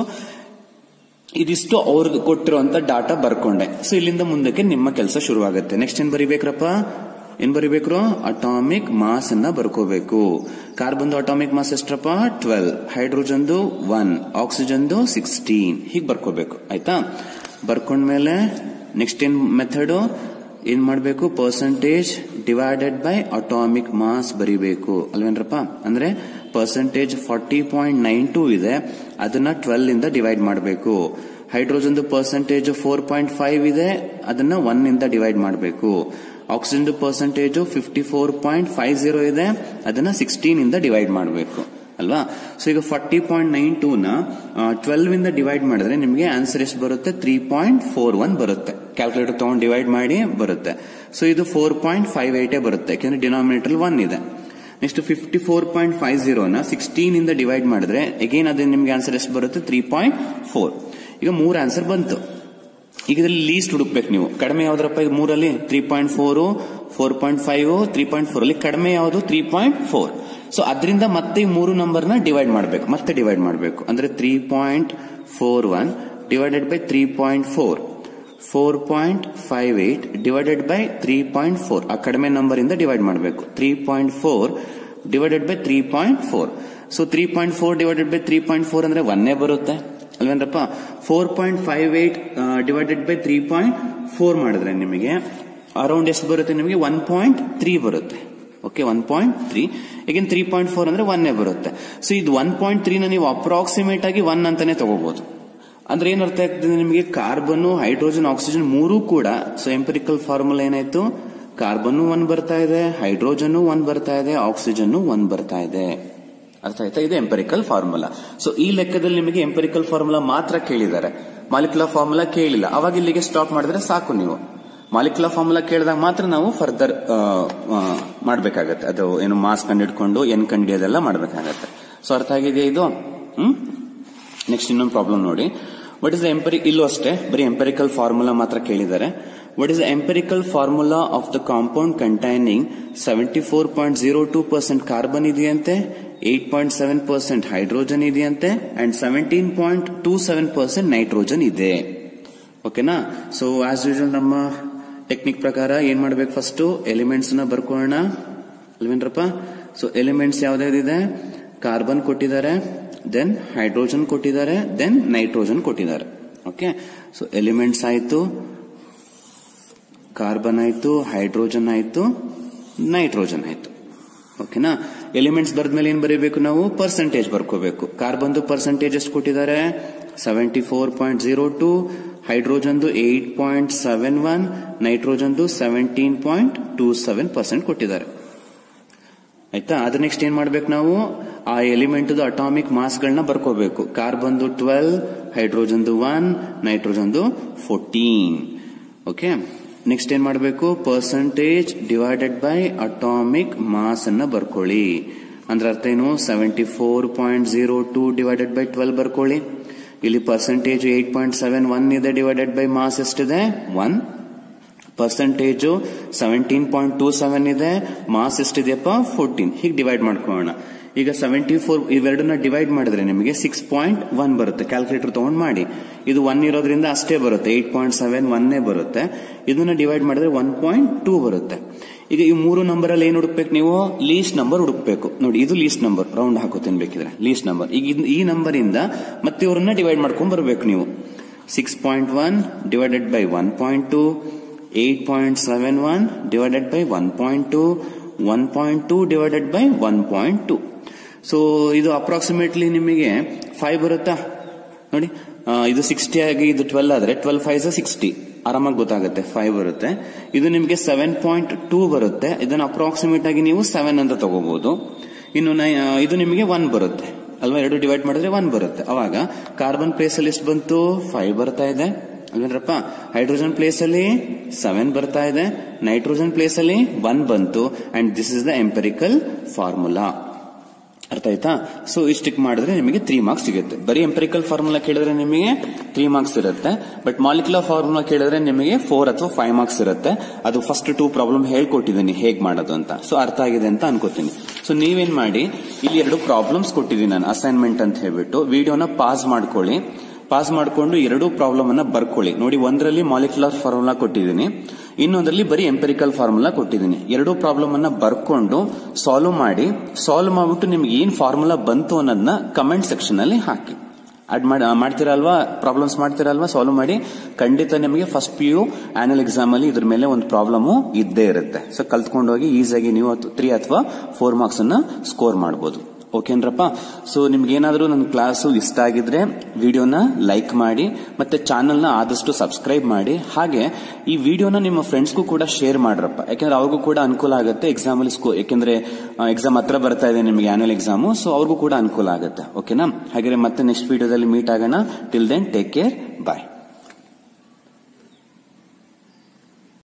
ಇದಿಷ್ಟು ಅವ್ರಿಗೆ ಕೊಟ್ಟಿರುವಂತ ಡಾಟಾ ಬರ್ಕೊಂಡೆ ಸೊ ಇಲ್ಲಿಂದ ಮುಂದಕ್ಕೆ ನಿಮ್ಮ ಕೆಲಸ ಶುರುವಾಗುತ್ತೆ ನೆಕ್ಸ್ಟ್ ಏನ್ ಬರಿಬೇಕ್ರಪ್ಪ ಏನ್ ಬರಿಬೇಕ್ರು ಅಟಾಮಿಕ್ ಮಾಸ್ ಅನ್ನ ಬರ್ಕೋಬೇಕು ಕಾರ್ಬನ್ದು ಅಟಾಮಿಕ್ ಮಾಸ್ ಎಷ್ಟಪ್ಪ ಟ್ವೆಲ್ ಹೈಡ್ರೋಜನ್ದು ಒನ್ ಆಕ್ಸಿಜನ್ದು ಸಿಕ್ಸ್ಟೀನ್ ಹೀಗೆ ಬರ್ಕೋಬೇಕು ಆಯ್ತಾ ಬರ್ಕೊಂಡ್ಮೇಲೆ ನೆಕ್ಸ್ಟ್ ಏನ್ ಮೆಥಡ್ ಏನ್ ಮಾಡಬೇಕು percentage divided by atomic mass ಬರಿಬೇಕು ಅಲ್ವೇನ್ರಪ್ಪ ಅಂದ್ರೆ percentage forty point nine two ಇದೆ ಅದನ್ನ ಟ್ವೆಲ್ ಇಂದ ಡಿವೈಡ್ ಮಾಡಬೇಕು ಹೈಡ್ರೋಜನ್ದು ಪರ್ಸೆಂಟೇಜ್ ಫೋರ್ ಪಾಯಿಂಟ್ ಫೈವ್ ಇದೆ ಅದನ್ನ ಒನ್ ಇಂದ ಡಿವೈಡ್ ಮಾಡಬೇಕು oxygen percentage fifty four point five zero ಇದೆ ಅದನ್ನ ಸಿಕ್ಸ್ಟೀನ್ ಇಂದ ಡಿವೈಡ್ ಮಾಡಬೇಕು ಅಲ್ವಾ ಸೊ ಈಗ ಫಾರ್ಟಿ ಪಾಯಿಂಟ್ ನೈನ್ ಟೂ ನ ಟ್ವೆಲ್ವ್ ಇಂದ ಡಿವೈಡ್ ಮಾಡಿದ್ರೆ ನಿಮಗೆ ಆನ್ಸರ್ ಎಷ್ಟು ಬರುತ್ತೆ ತ್ರೀ ಪಾಯಿಂಟ್ ಫೋರ್ ಒನ್ ಬರುತ್ತೆ ಕ್ಯಾಲ್ಕುಲೇಟರ್ ತಗೊಂಡು ಡಿವೈಡ್ ಮಾಡಿ ಬರುತ್ತೆ ಸೊ ಇದು ಫೋರ್ ಪಾಯಿಂಟ್ ಫೈವ್ ಏಟೇ ಬರುತ್ತೆ ಯಾಕಂದ್ರೆ ಡಿನಾಮಿನೇಟರ್ ಒನ್ ಇದೆ next fifty four point five ಜೀರೋನ ಸಿಕ್ಸ್ಟೀನ್ ಇಂದ ಡಿವೈಡ್ ಮಾಡಿದ್ರೆ ಅಗೇನ್ ಅದೇ ನಿಮ್ಗೆ ಆನ್ಸರ್ ಎಷ್ಟು ಬರುತ್ತೆ ತ್ರೀ ಪಾಯಿಂಟ್ ಫೋರ್ ಈಗ ಮೂರ್ ಆನ್ಸರ್ ಬಂತು ಈಗ ಇದ್ರಲ್ಲಿ ಲೀಸ್ಟ್ ಹುಡುಕ್ಬೇಕು ನೀವು ಕಡಿಮೆ ಯಾವ್ದ್ರಪ್ಪ ಇದು ಮೂರಲ್ಲಿ three point four four point five three point four ಅಲ್ಲಿ ಕಡಿಮೆ ಯಾವುದು ತ್ರೀ ಪಾಯಿಂಟ್ ಫೋರ್ ಸೊ ಅದರಿಂದ ಮತ್ತೆ ಈ ಮೂರು ನಂಬರ್ ನ ಡಿವೈಡ್ ಮಾಡಬೇಕು ಮತ್ತೆ ಡಿವೈಡ್ ಮಾಡಬೇಕು ಅಂದ್ರೆ three point four one divided by three point four four point five eight divided by three point four ಆ ಕಡಿಮೆ ನಂಬರ್ ಇಂದ ಡಿವೈಡ್ ಮಾಡಬೇಕು three point four divided by three point four so three point four divided by three point four ಅಂದ್ರೆ ಒನ್ನೇ ಬರುತ್ತೆ ಅಲ್ವೇನ್ರಪ್ಪ four point five eight divided by three point four ಮಾಡಿದ್ರೆ ನಿಮಗೆ ಅರೌಂಡ್ ಎಷ್ಟು ಬರುತ್ತೆ ನಿಮಗೆ ಒನ್ ಪಾಯಿಂಟ್ ತ್ರೀ ಬರುತ್ತೆ ಓಕೆ ಒನ್ ಪಾಯಿಂಟ್ ತ್ರೀ ಈಗಿನ ತ್ರೀ ಪಾಯಿಂಟ್ ಫೋರ್ ಅಂದ್ರೆ ಒನ್ನೇ ಬರುತ್ತೆ ಸೊ ಇದು ಒನ್ ಪಾಯಿಂಟ್ ತ್ರೀನ ನೀವು ಅಪ್ರಾಕ್ಸಿಮೇಟ್ ಆಗಿ ಒನ್ ಅಂತಾನೆ ತಗೋಬಹುದು ಅಂದ್ರೆ ಏನ್ ಅರ್ಥ ಆಗ್ತದೆ ನಿಮಗೆ ಕಾರ್ಬನ್ ಹೈಡ್ರೋಜನ್ ಆಕ್ಸಿಜನ್ ಮೂರೂ ಕೂಡ ಸೊ ಎಂಪರಿಕಲ್ ಫಾರ್ಮುಲಾ ಏನಾಯ್ತು ಕಾರ್ಬನ್ ಒನ್ ಬರ್ತಾ ಇದೆ ಹೈಡ್ರೋಜನ್ ಒನ್ ಬರ್ತಾ ಇದೆ ಆಕ್ಸಿಜನ್ ಒನ್ ಬರ್ತಾ ಇದೆ ಅರ್ಥ ಆಯ್ತಾ ಇದು ಎಂಪರಿಕಲ್ ಫಾರ್ಮುಲಾ ಸೊ ಈ ಲೆಕ್ಕದಲ್ಲಿ ನಿಮಗೆ ಎಂಪರಿಕಲ್ ಫಾರ್ಮುಲಾ ಮಾತ್ರ ಕೇಳಿದ್ದಾರೆ ಮಾಲಿಕ್ಯುಲರ್ ಫಾರ್ಮುಲಾ ಕೇಳಿಲ್ಲ ಅವಾಗ ಇಲ್ಲಿಗೆ ಸ್ಟಾಪ್ ಮಾಡಿದ್ರೆ ಸಾಕು ನೀವು ಮಾಲಿಕ್ಯುಲರ್ ಫಾರ್ಮುಲಾ ಕೇಳಿದಾಗ ಮಾತ್ರ ನಾವು ಫರ್ದರ್ ಮಾಡಬೇಕಾಗತ್ತೆ ಅದು ಏನು ಮಾಸ್ ಕಂಡಿಡ್ಕೊಂಡು ಎನ್ ಕಂಡಿಯೋದೆಲ್ಲ ಮಾಡಬೇಕಾಗತ್ತೆ ಸೊ ಅರ್ಥ ಆಗಿದೆಯಾ ಇದು ಹ್ಮ್ ನೆಕ್ಸ್ಟ್ ಇನ್ನೊಂದು ಪ್ರಾಬ್ಲಮ್ ನೋಡಿ ವಾಟ್ ಇಸ್ ದ ಎಂಪರಿ ಇಲ್ಲೂ ಅಷ್ಟೇ ಬರೀ ಎಂಪರಿಕಲ್ ಫಾರ್ಮುಲಾ ಮಾತ್ರ ಕೇಳಿದ್ದಾರೆ what is the empirical formula of the compound containing seventy four point zero two percent carbon ಇದೆಯಂತೆ eight point seven percent hydrogen ಇದೆಯಂತೆ and seventeen point two seven percent nitrogen ಇದೆ ಓಕೆನಾ ಸೊ ಆಸ್ ಯೂಶಲ್ ನಮ್ಮ ಟೆಕ್ನಿಕ್ ಪ್ರಕಾರ ಏನ್ ಮಾಡ್ಬೇಕು ಫಸ್ಟ್ ಎಲಿಮೆಂಟ್ಸ್ ನ ಬರ್ಕೊಳ್ಳೋಣ ಅಲ್ವೇನ್ರಪ್ಪ ಸೊ ಎಲಿಮೆಂಟ್ಸ್ ಯಾವ್ದಾವ್ದಿದೆ ಕಾರ್ಬನ್ ಕೊಟ್ಟಿದ್ದಾರೆ ದೆನ್ ಹೈಡ್ರೋಜನ್ ಕೊಟ್ಟಿದ್ದಾರೆ ದೆನ್ ನೈಟ್ರೋಜನ್ ಕೊಟ್ಟಿದ್ದಾರೆ ಓಕೆ ಸೊ ಎಲಿಮೆಂಟ್ಸ್ ಆಯ್ತು ಕಾರ್ಬನ್ ಆಯ್ತು ಹೈಡ್ರೋಜನ್ ಆಯ್ತು ನೈಟ್ರೋಜನ್ ಆಯ್ತು ಓಕೆನಾ ಎಲಿಮೆಂಟ್ಸ್ ಬರ್ದ್ಮೇಲೆ ಏನ್ ಬರೀಬೇಕು ನಾವು ಪರ್ಸೆಂಟೇಜ್ ಬರ್ಕೋಬೇಕು ಕಾರ್ಬನ್ದು ಪರ್ಸೆಂಟೇಜ್ ಎಷ್ಟು ಕೊಟ್ಟಿದ್ದಾರೆ seventy four point zero two ಹೈಡ್ರೋಜನ್ದು ಏಟ್ ಪಾಯಿಂಟ್ ಸೆವೆನ್ ಒನ್ ನೈಟ್ರೋಜನ್ದು seventeen point two seven percent ಕೊಟ್ಟಿದ್ದಾರೆ ಆಯ್ತಾ ಅದ್ರ ನೆಕ್ಸ್ಟ್ ಏನ್ ಮಾಡ್ಬೇಕು ನಾವು ಆ ಎಲಿಮೆಂಟ್ ಅಟಾಮಿಕ್ ಮಾಸ್ ಗಳನ್ನ ಬರ್ಕೋಬೇಕು ಕಾರ್ಬನ್ದು ಟ್ವೆಲ್ ಹೈಡ್ರೋಜನ್ದು ಒನ್ ನೈಟ್ರೋಜನ್ದು ಫೋರ್ಟೀನ್ ಓಕೆ ನೆಕ್ಸ್ಟ್ ಏನ್ ಮಾಡಬೇಕು percentage divided by atomic mass ಅನ್ನ ಬರ್ಕೊಳ್ಳಿ ಅಂದ್ರೆ ಅರ್ಥ ಏನು seventy four point zero two divided by twelve ಬರ್ಕೊಳ್ಳಿ ಇಲ್ಲಿ percentage eight point seven one ಇದೆ ಡಿವೈಡೆಡ್ ಬೈ ಮಾಸ್ ಎಷ್ಟಿದೆ one percentage seventeen point two seven ಇದೆ ಮಾಸ್ ಎಷ್ಟಿದೆಯಪ್ಪ ಫೋರ್ಟೀನ್ ಹೀಗೆ ಡಿವೈಡ್ ಮಾಡ್ಕೊಳ್ಳೋಣ ಈಗ ಸೆವೆಂಟಿ ಫೋರ್ ಇವೆರಡನ್ನ ಡಿವೈಡ್ ಮಾಡಿದ್ರೆ ನಿಮಗೆ ಸಿಕ್ಸ್ ಪಾಯಿಂಟ್ ಒನ್ ಬರುತ್ತೆ ಕ್ಯಾಲ್ಕುಲೇಟರ್ ತಗೊಂಡ್ ಮಾಡಿ ಇದು ಒನ್ ಇರೋದ್ರಿಂದ ಅಷ್ಟೇ ಬರುತ್ತೆ ಏಟ್ ಪಾಯಿಂಟ್ ಸೆವೆನ್ ಒನ್ನೇ ಬರುತ್ತೆ ಇದನ್ನ ಡಿವೈಡ್ ಮಾಡಿದ್ರೆ ಒನ್ ಪಾಯಿಂಟ್ ಟೂ ಬರುತ್ತೆ ಈಗ ಈ ಮೂರು ನಂಬರ್ ಅಲ್ಲಿ ಏನ್ ಹುಡುಕ್ಬೇಕು ನೀವು ಲೀಸ್ಟ್ ನಂಬರ್ ಹುಡುಕ್ಬೇಕು ನೋಡಿ ಇದು ಲೀಸ್ಟ್ ನಂಬರ್ ರೌಂಡ್ ಹಾಕೋತೀನಿ ಬೇಕಿದ್ರೆ ಲೀಸ್ಟ್ ನಂಬರ್ ಈಗ ಇದ್- ಈ ನಂಬರ್ ಇಂದ ಮತ್ತೆ ಇವ್ರನ್ನ ಡಿವೈಡ್ ಮಾಡ್ಕೊಂಡ್ ಬರ್ಬೇಕು ನೀವು six point one divided by one point two eight point seven one divided by one point two one point two divided by one point two so ಇದು ಅಪ್ರಾಕ್ಸಿಮೇಟ್ಲಿ ನಿಮಗೆ ಫೈವ್ ಬರುತ್ತಾ ನೋಡಿ ಆ, ಇದು ಸಿಕ್ಸ್ಟಿ ಆಗಿ ಇದು ಟ್ವೆಲ್ ಆದ್ರೆ ಟ್ವೆಲ್ ಫೈವ್ ಸಿಕ್ಸ್ಟಿ ಆರಾಮಾಗಿ ಗೊತ್ತಾಗುತ್ತೆ ಫೈವ್ ಬರುತ್ತೆ ಇದು ನಿಮಗೆ ಸೆವೆನ್ ಪಾಯಿಂಟ್ ಟೂ ಬರುತ್ತೆ ಇದನ್ನ ಅಪ್ರಾಕ್ಸಿಮೇಟ್ ಆಗಿ ನೀವು ಸೆವೆನ್ ಅಂತ ತಗೋಬಹುದು ಇನ್ನು ನೈ- ಆ, ಇದು ನಿಮಗೆ ಒನ್ ಬರುತ್ತೆ ಅಲ್ವಾ ಎರಡು ಡಿವೈಡ್ ಮಾಡಿದ್ರೆ ಒನ್ ಬರುತ್ತೆ ಅವಾಗ ಕಾರ್ಬನ್ ಪ್ಲೇಸ್ ಅಲ್ಲಿ ಎಷ್ಟು ಬಂತು ಫೈವ್ ಬರ್ತಾ ಇದೆ ಅಲ್ವೇನ್ರಪ್ಪ ಹೈಡ್ರೋಜನ್ ಪ್ಲೇಸ್ ಅಲ್ಲಿ ಸೆವೆನ್ ಬರ್ತಾ ಇದೆ ನೈಟ್ರೋಜನ್ ಪ್ಲೇಸ್ ಅಲ್ಲಿ ಒನ್ ಬಂತು and this is the empirical formula ಅರ್ಥ ಆಯ್ತಾ ಸೊ ಇಷ್ಟಕ್ಕೆ ಮಾಡಿದ್ರೆ ನಿಮಗೆ ತ್ರೀ ಮಾರ್ಕ್ಸ್ ಸಿಗುತ್ತೆ ಬರೀ ಎಂಪೆರಿಕಲ್ ಫಾರ್ಮುಲಾ ಕೇಳಿದ್ರೆ ನಿಮಗೆ ತ್ರೀ ಮಾರ್ಕ್ಸ್ ಇರುತ್ತೆ ಬಟ್ ಮಾಲಿಕ್ಯುಲರ್ ಫಾರ್ಮುಲಾ ಕೇಳಿದ್ರೆ ನಿಮಗೆ ಫೋರ್ ಅಥವಾ ಫೈವ್ ಮಾರ್ಕ್ಸ್ ಇರುತ್ತೆ ಅದು ಫಸ್ಟ್ ಟೂ ಪ್ರಾಬ್ಲಮ್ ಹೇಳ್ಕೊಟ್ಟಿದ್ದೀನಿ ಹೇಗ್ ಮಾಡೋದು ಅಂತ ಸೊ ಅರ್ಥ ಆಗಿದೆ ಅಂತ ಅನ್ಕೋತೀನಿ ಸೊ ನೀವೇನ್ ಮಾಡಿ ಇಲ್ಲಿ ಎರಡು ಪ್ರಾಬ್ಲಮ್ಸ್ ಕೊಟ್ಟಿದ್ದೀನಿ ನಾನು ಅಸೈನ್ಮೆಂಟ್ ಅಂತ ಹೇಳ್ಬಿಟ್ಟು ವಿಡಿಯೋನ ಪಾಸ್ ಮಾಡ್ಕೊಳ್ಳಿ ಪಾಸ್ ಮಾಡಿಕೊಂಡು ಎರಡೂ ಪ್ರಾಬ್ಲಮ್ ಅನ್ನ ಬರ್ಕೊಳ್ಳಿ ನೋಡಿ ಒಂದರಲ್ಲಿ ಮಾಲಿಕ್ಯುಲರ್ ಫಾರ್ಮುಲಾ ಕೊಟ್ಟಿದ್ದೀನಿ ಇನ್ನೊಂದರಲ್ಲಿ ಬರೀ ಎಂಪೆರಿಕಲ್ ಫಾರ್ಮುಲಾ ಕೊಟ್ಟಿದ್ದೀನಿ ಎರಡೂ ಪ್ರಾಬ್ಲಮ್ ಅನ್ನ ಬರ್ಕೊಂಡು ಸಾಲ್ವ್ ಮಾಡಿ ಸಾಲ್ವ್ ಮಾಡ್ಬಿಟ್ಟು ನಿಮ್ಗೆ ಏನ್ ಫಾರ್ಮುಲಾ ಬಂತು ಅನ್ನೋದನ್ನ ಕಮೆಂಟ್ ಸೆಕ್ಷನ್ ಅಲ್ಲಿ ಹಾಕಿ ಅಡ್ ಮಾಡಿ ಮಾಡ್ತೀರಲ್ವಾ ಪ್ರಾಬ್ಲಮ್ಸ್ ಮಾಡ್ತೀರಲ್ವಾ ಸಾಲ್ವ್ ಮಾಡಿ ಖಂಡಿತ ನಿಮಗೆ first P U annual exam ಅಲ್ಲಿ ಇದ್ರ ಮೇಲೆ ಒಂದು ಪ್ರಾಬ್ಲಮ್ ಇದ್ದೇ ಇರುತ್ತೆ ಸೊ ಕಲ್ತ್ಕೊಂಡು ಹೋಗಿ ಈಸಿಯಾಗಿ ನೀವು ತ್ರೀ ಅಥವಾ ಫೋರ್ ಮಾರ್ಕ್ಸ್ ಅನ್ನ ಸ್ಕೋರ್ ಮಾಡಬಹುದು ಓಕೆನ್ರಪ್ಪ ಸೊ ನಿಮ್ಗೆ ಏನಾದರೂ ನನ್ನ ಕ್ಲಾಸು ಇಷ್ಟ ಆಗಿದ್ರೆ ವಿಡಿಯೋನ ಲೈಕ್ ಮಾಡಿ ಮತ್ತೆ ಚಾನಲ್ನ ಆದಷ್ಟು ಸಬ್ಸ್ಕ್ರೈಬ್ ಮಾಡಿ ಹಾಗೆ ಈ ವಿಡಿಯೋನ ನಿಮ್ಮ ಫ್ರೆಂಡ್ಸ್ಗೂ ಕೂಡ ಶೇರ್ ಮಾಡ್ರಪ್ಪ ಯಾಕಂದ್ರೆ ಅವ್ರಿಗೂ ಕೂಡ ಅನುಕೂಲ ಆಗುತ್ತೆ ಎಕ್ಸಾಮ್ ಅಲ್ಲಿ ಸ್ಕೋ ಯಾಕಂದ್ರೆ ಎಕ್ಸಾಮ್ ಹತ್ರ ಬರ್ತಾ ಇದೆ ನಿಮಗೆ ಆನ್ಯಲ್ ಎಕ್ಸಾಮು ಸೊ ಅವ್ರಿಗೂ ಕೂಡ ಅನುಕೂಲ ಆಗುತ್ತೆ ಓಕೆನಾ ಹಾಗೆ ಮತ್ತೆ ನೆಕ್ಸ್ಟ್ ವಿಡಿಯೋದಲ್ಲಿ ಮೀಟ್ ಆಗೋಣ ಟಿಲ್ ದೆನ್ ಟೇಕ್ ಕೇರ್ ಬಾಯ್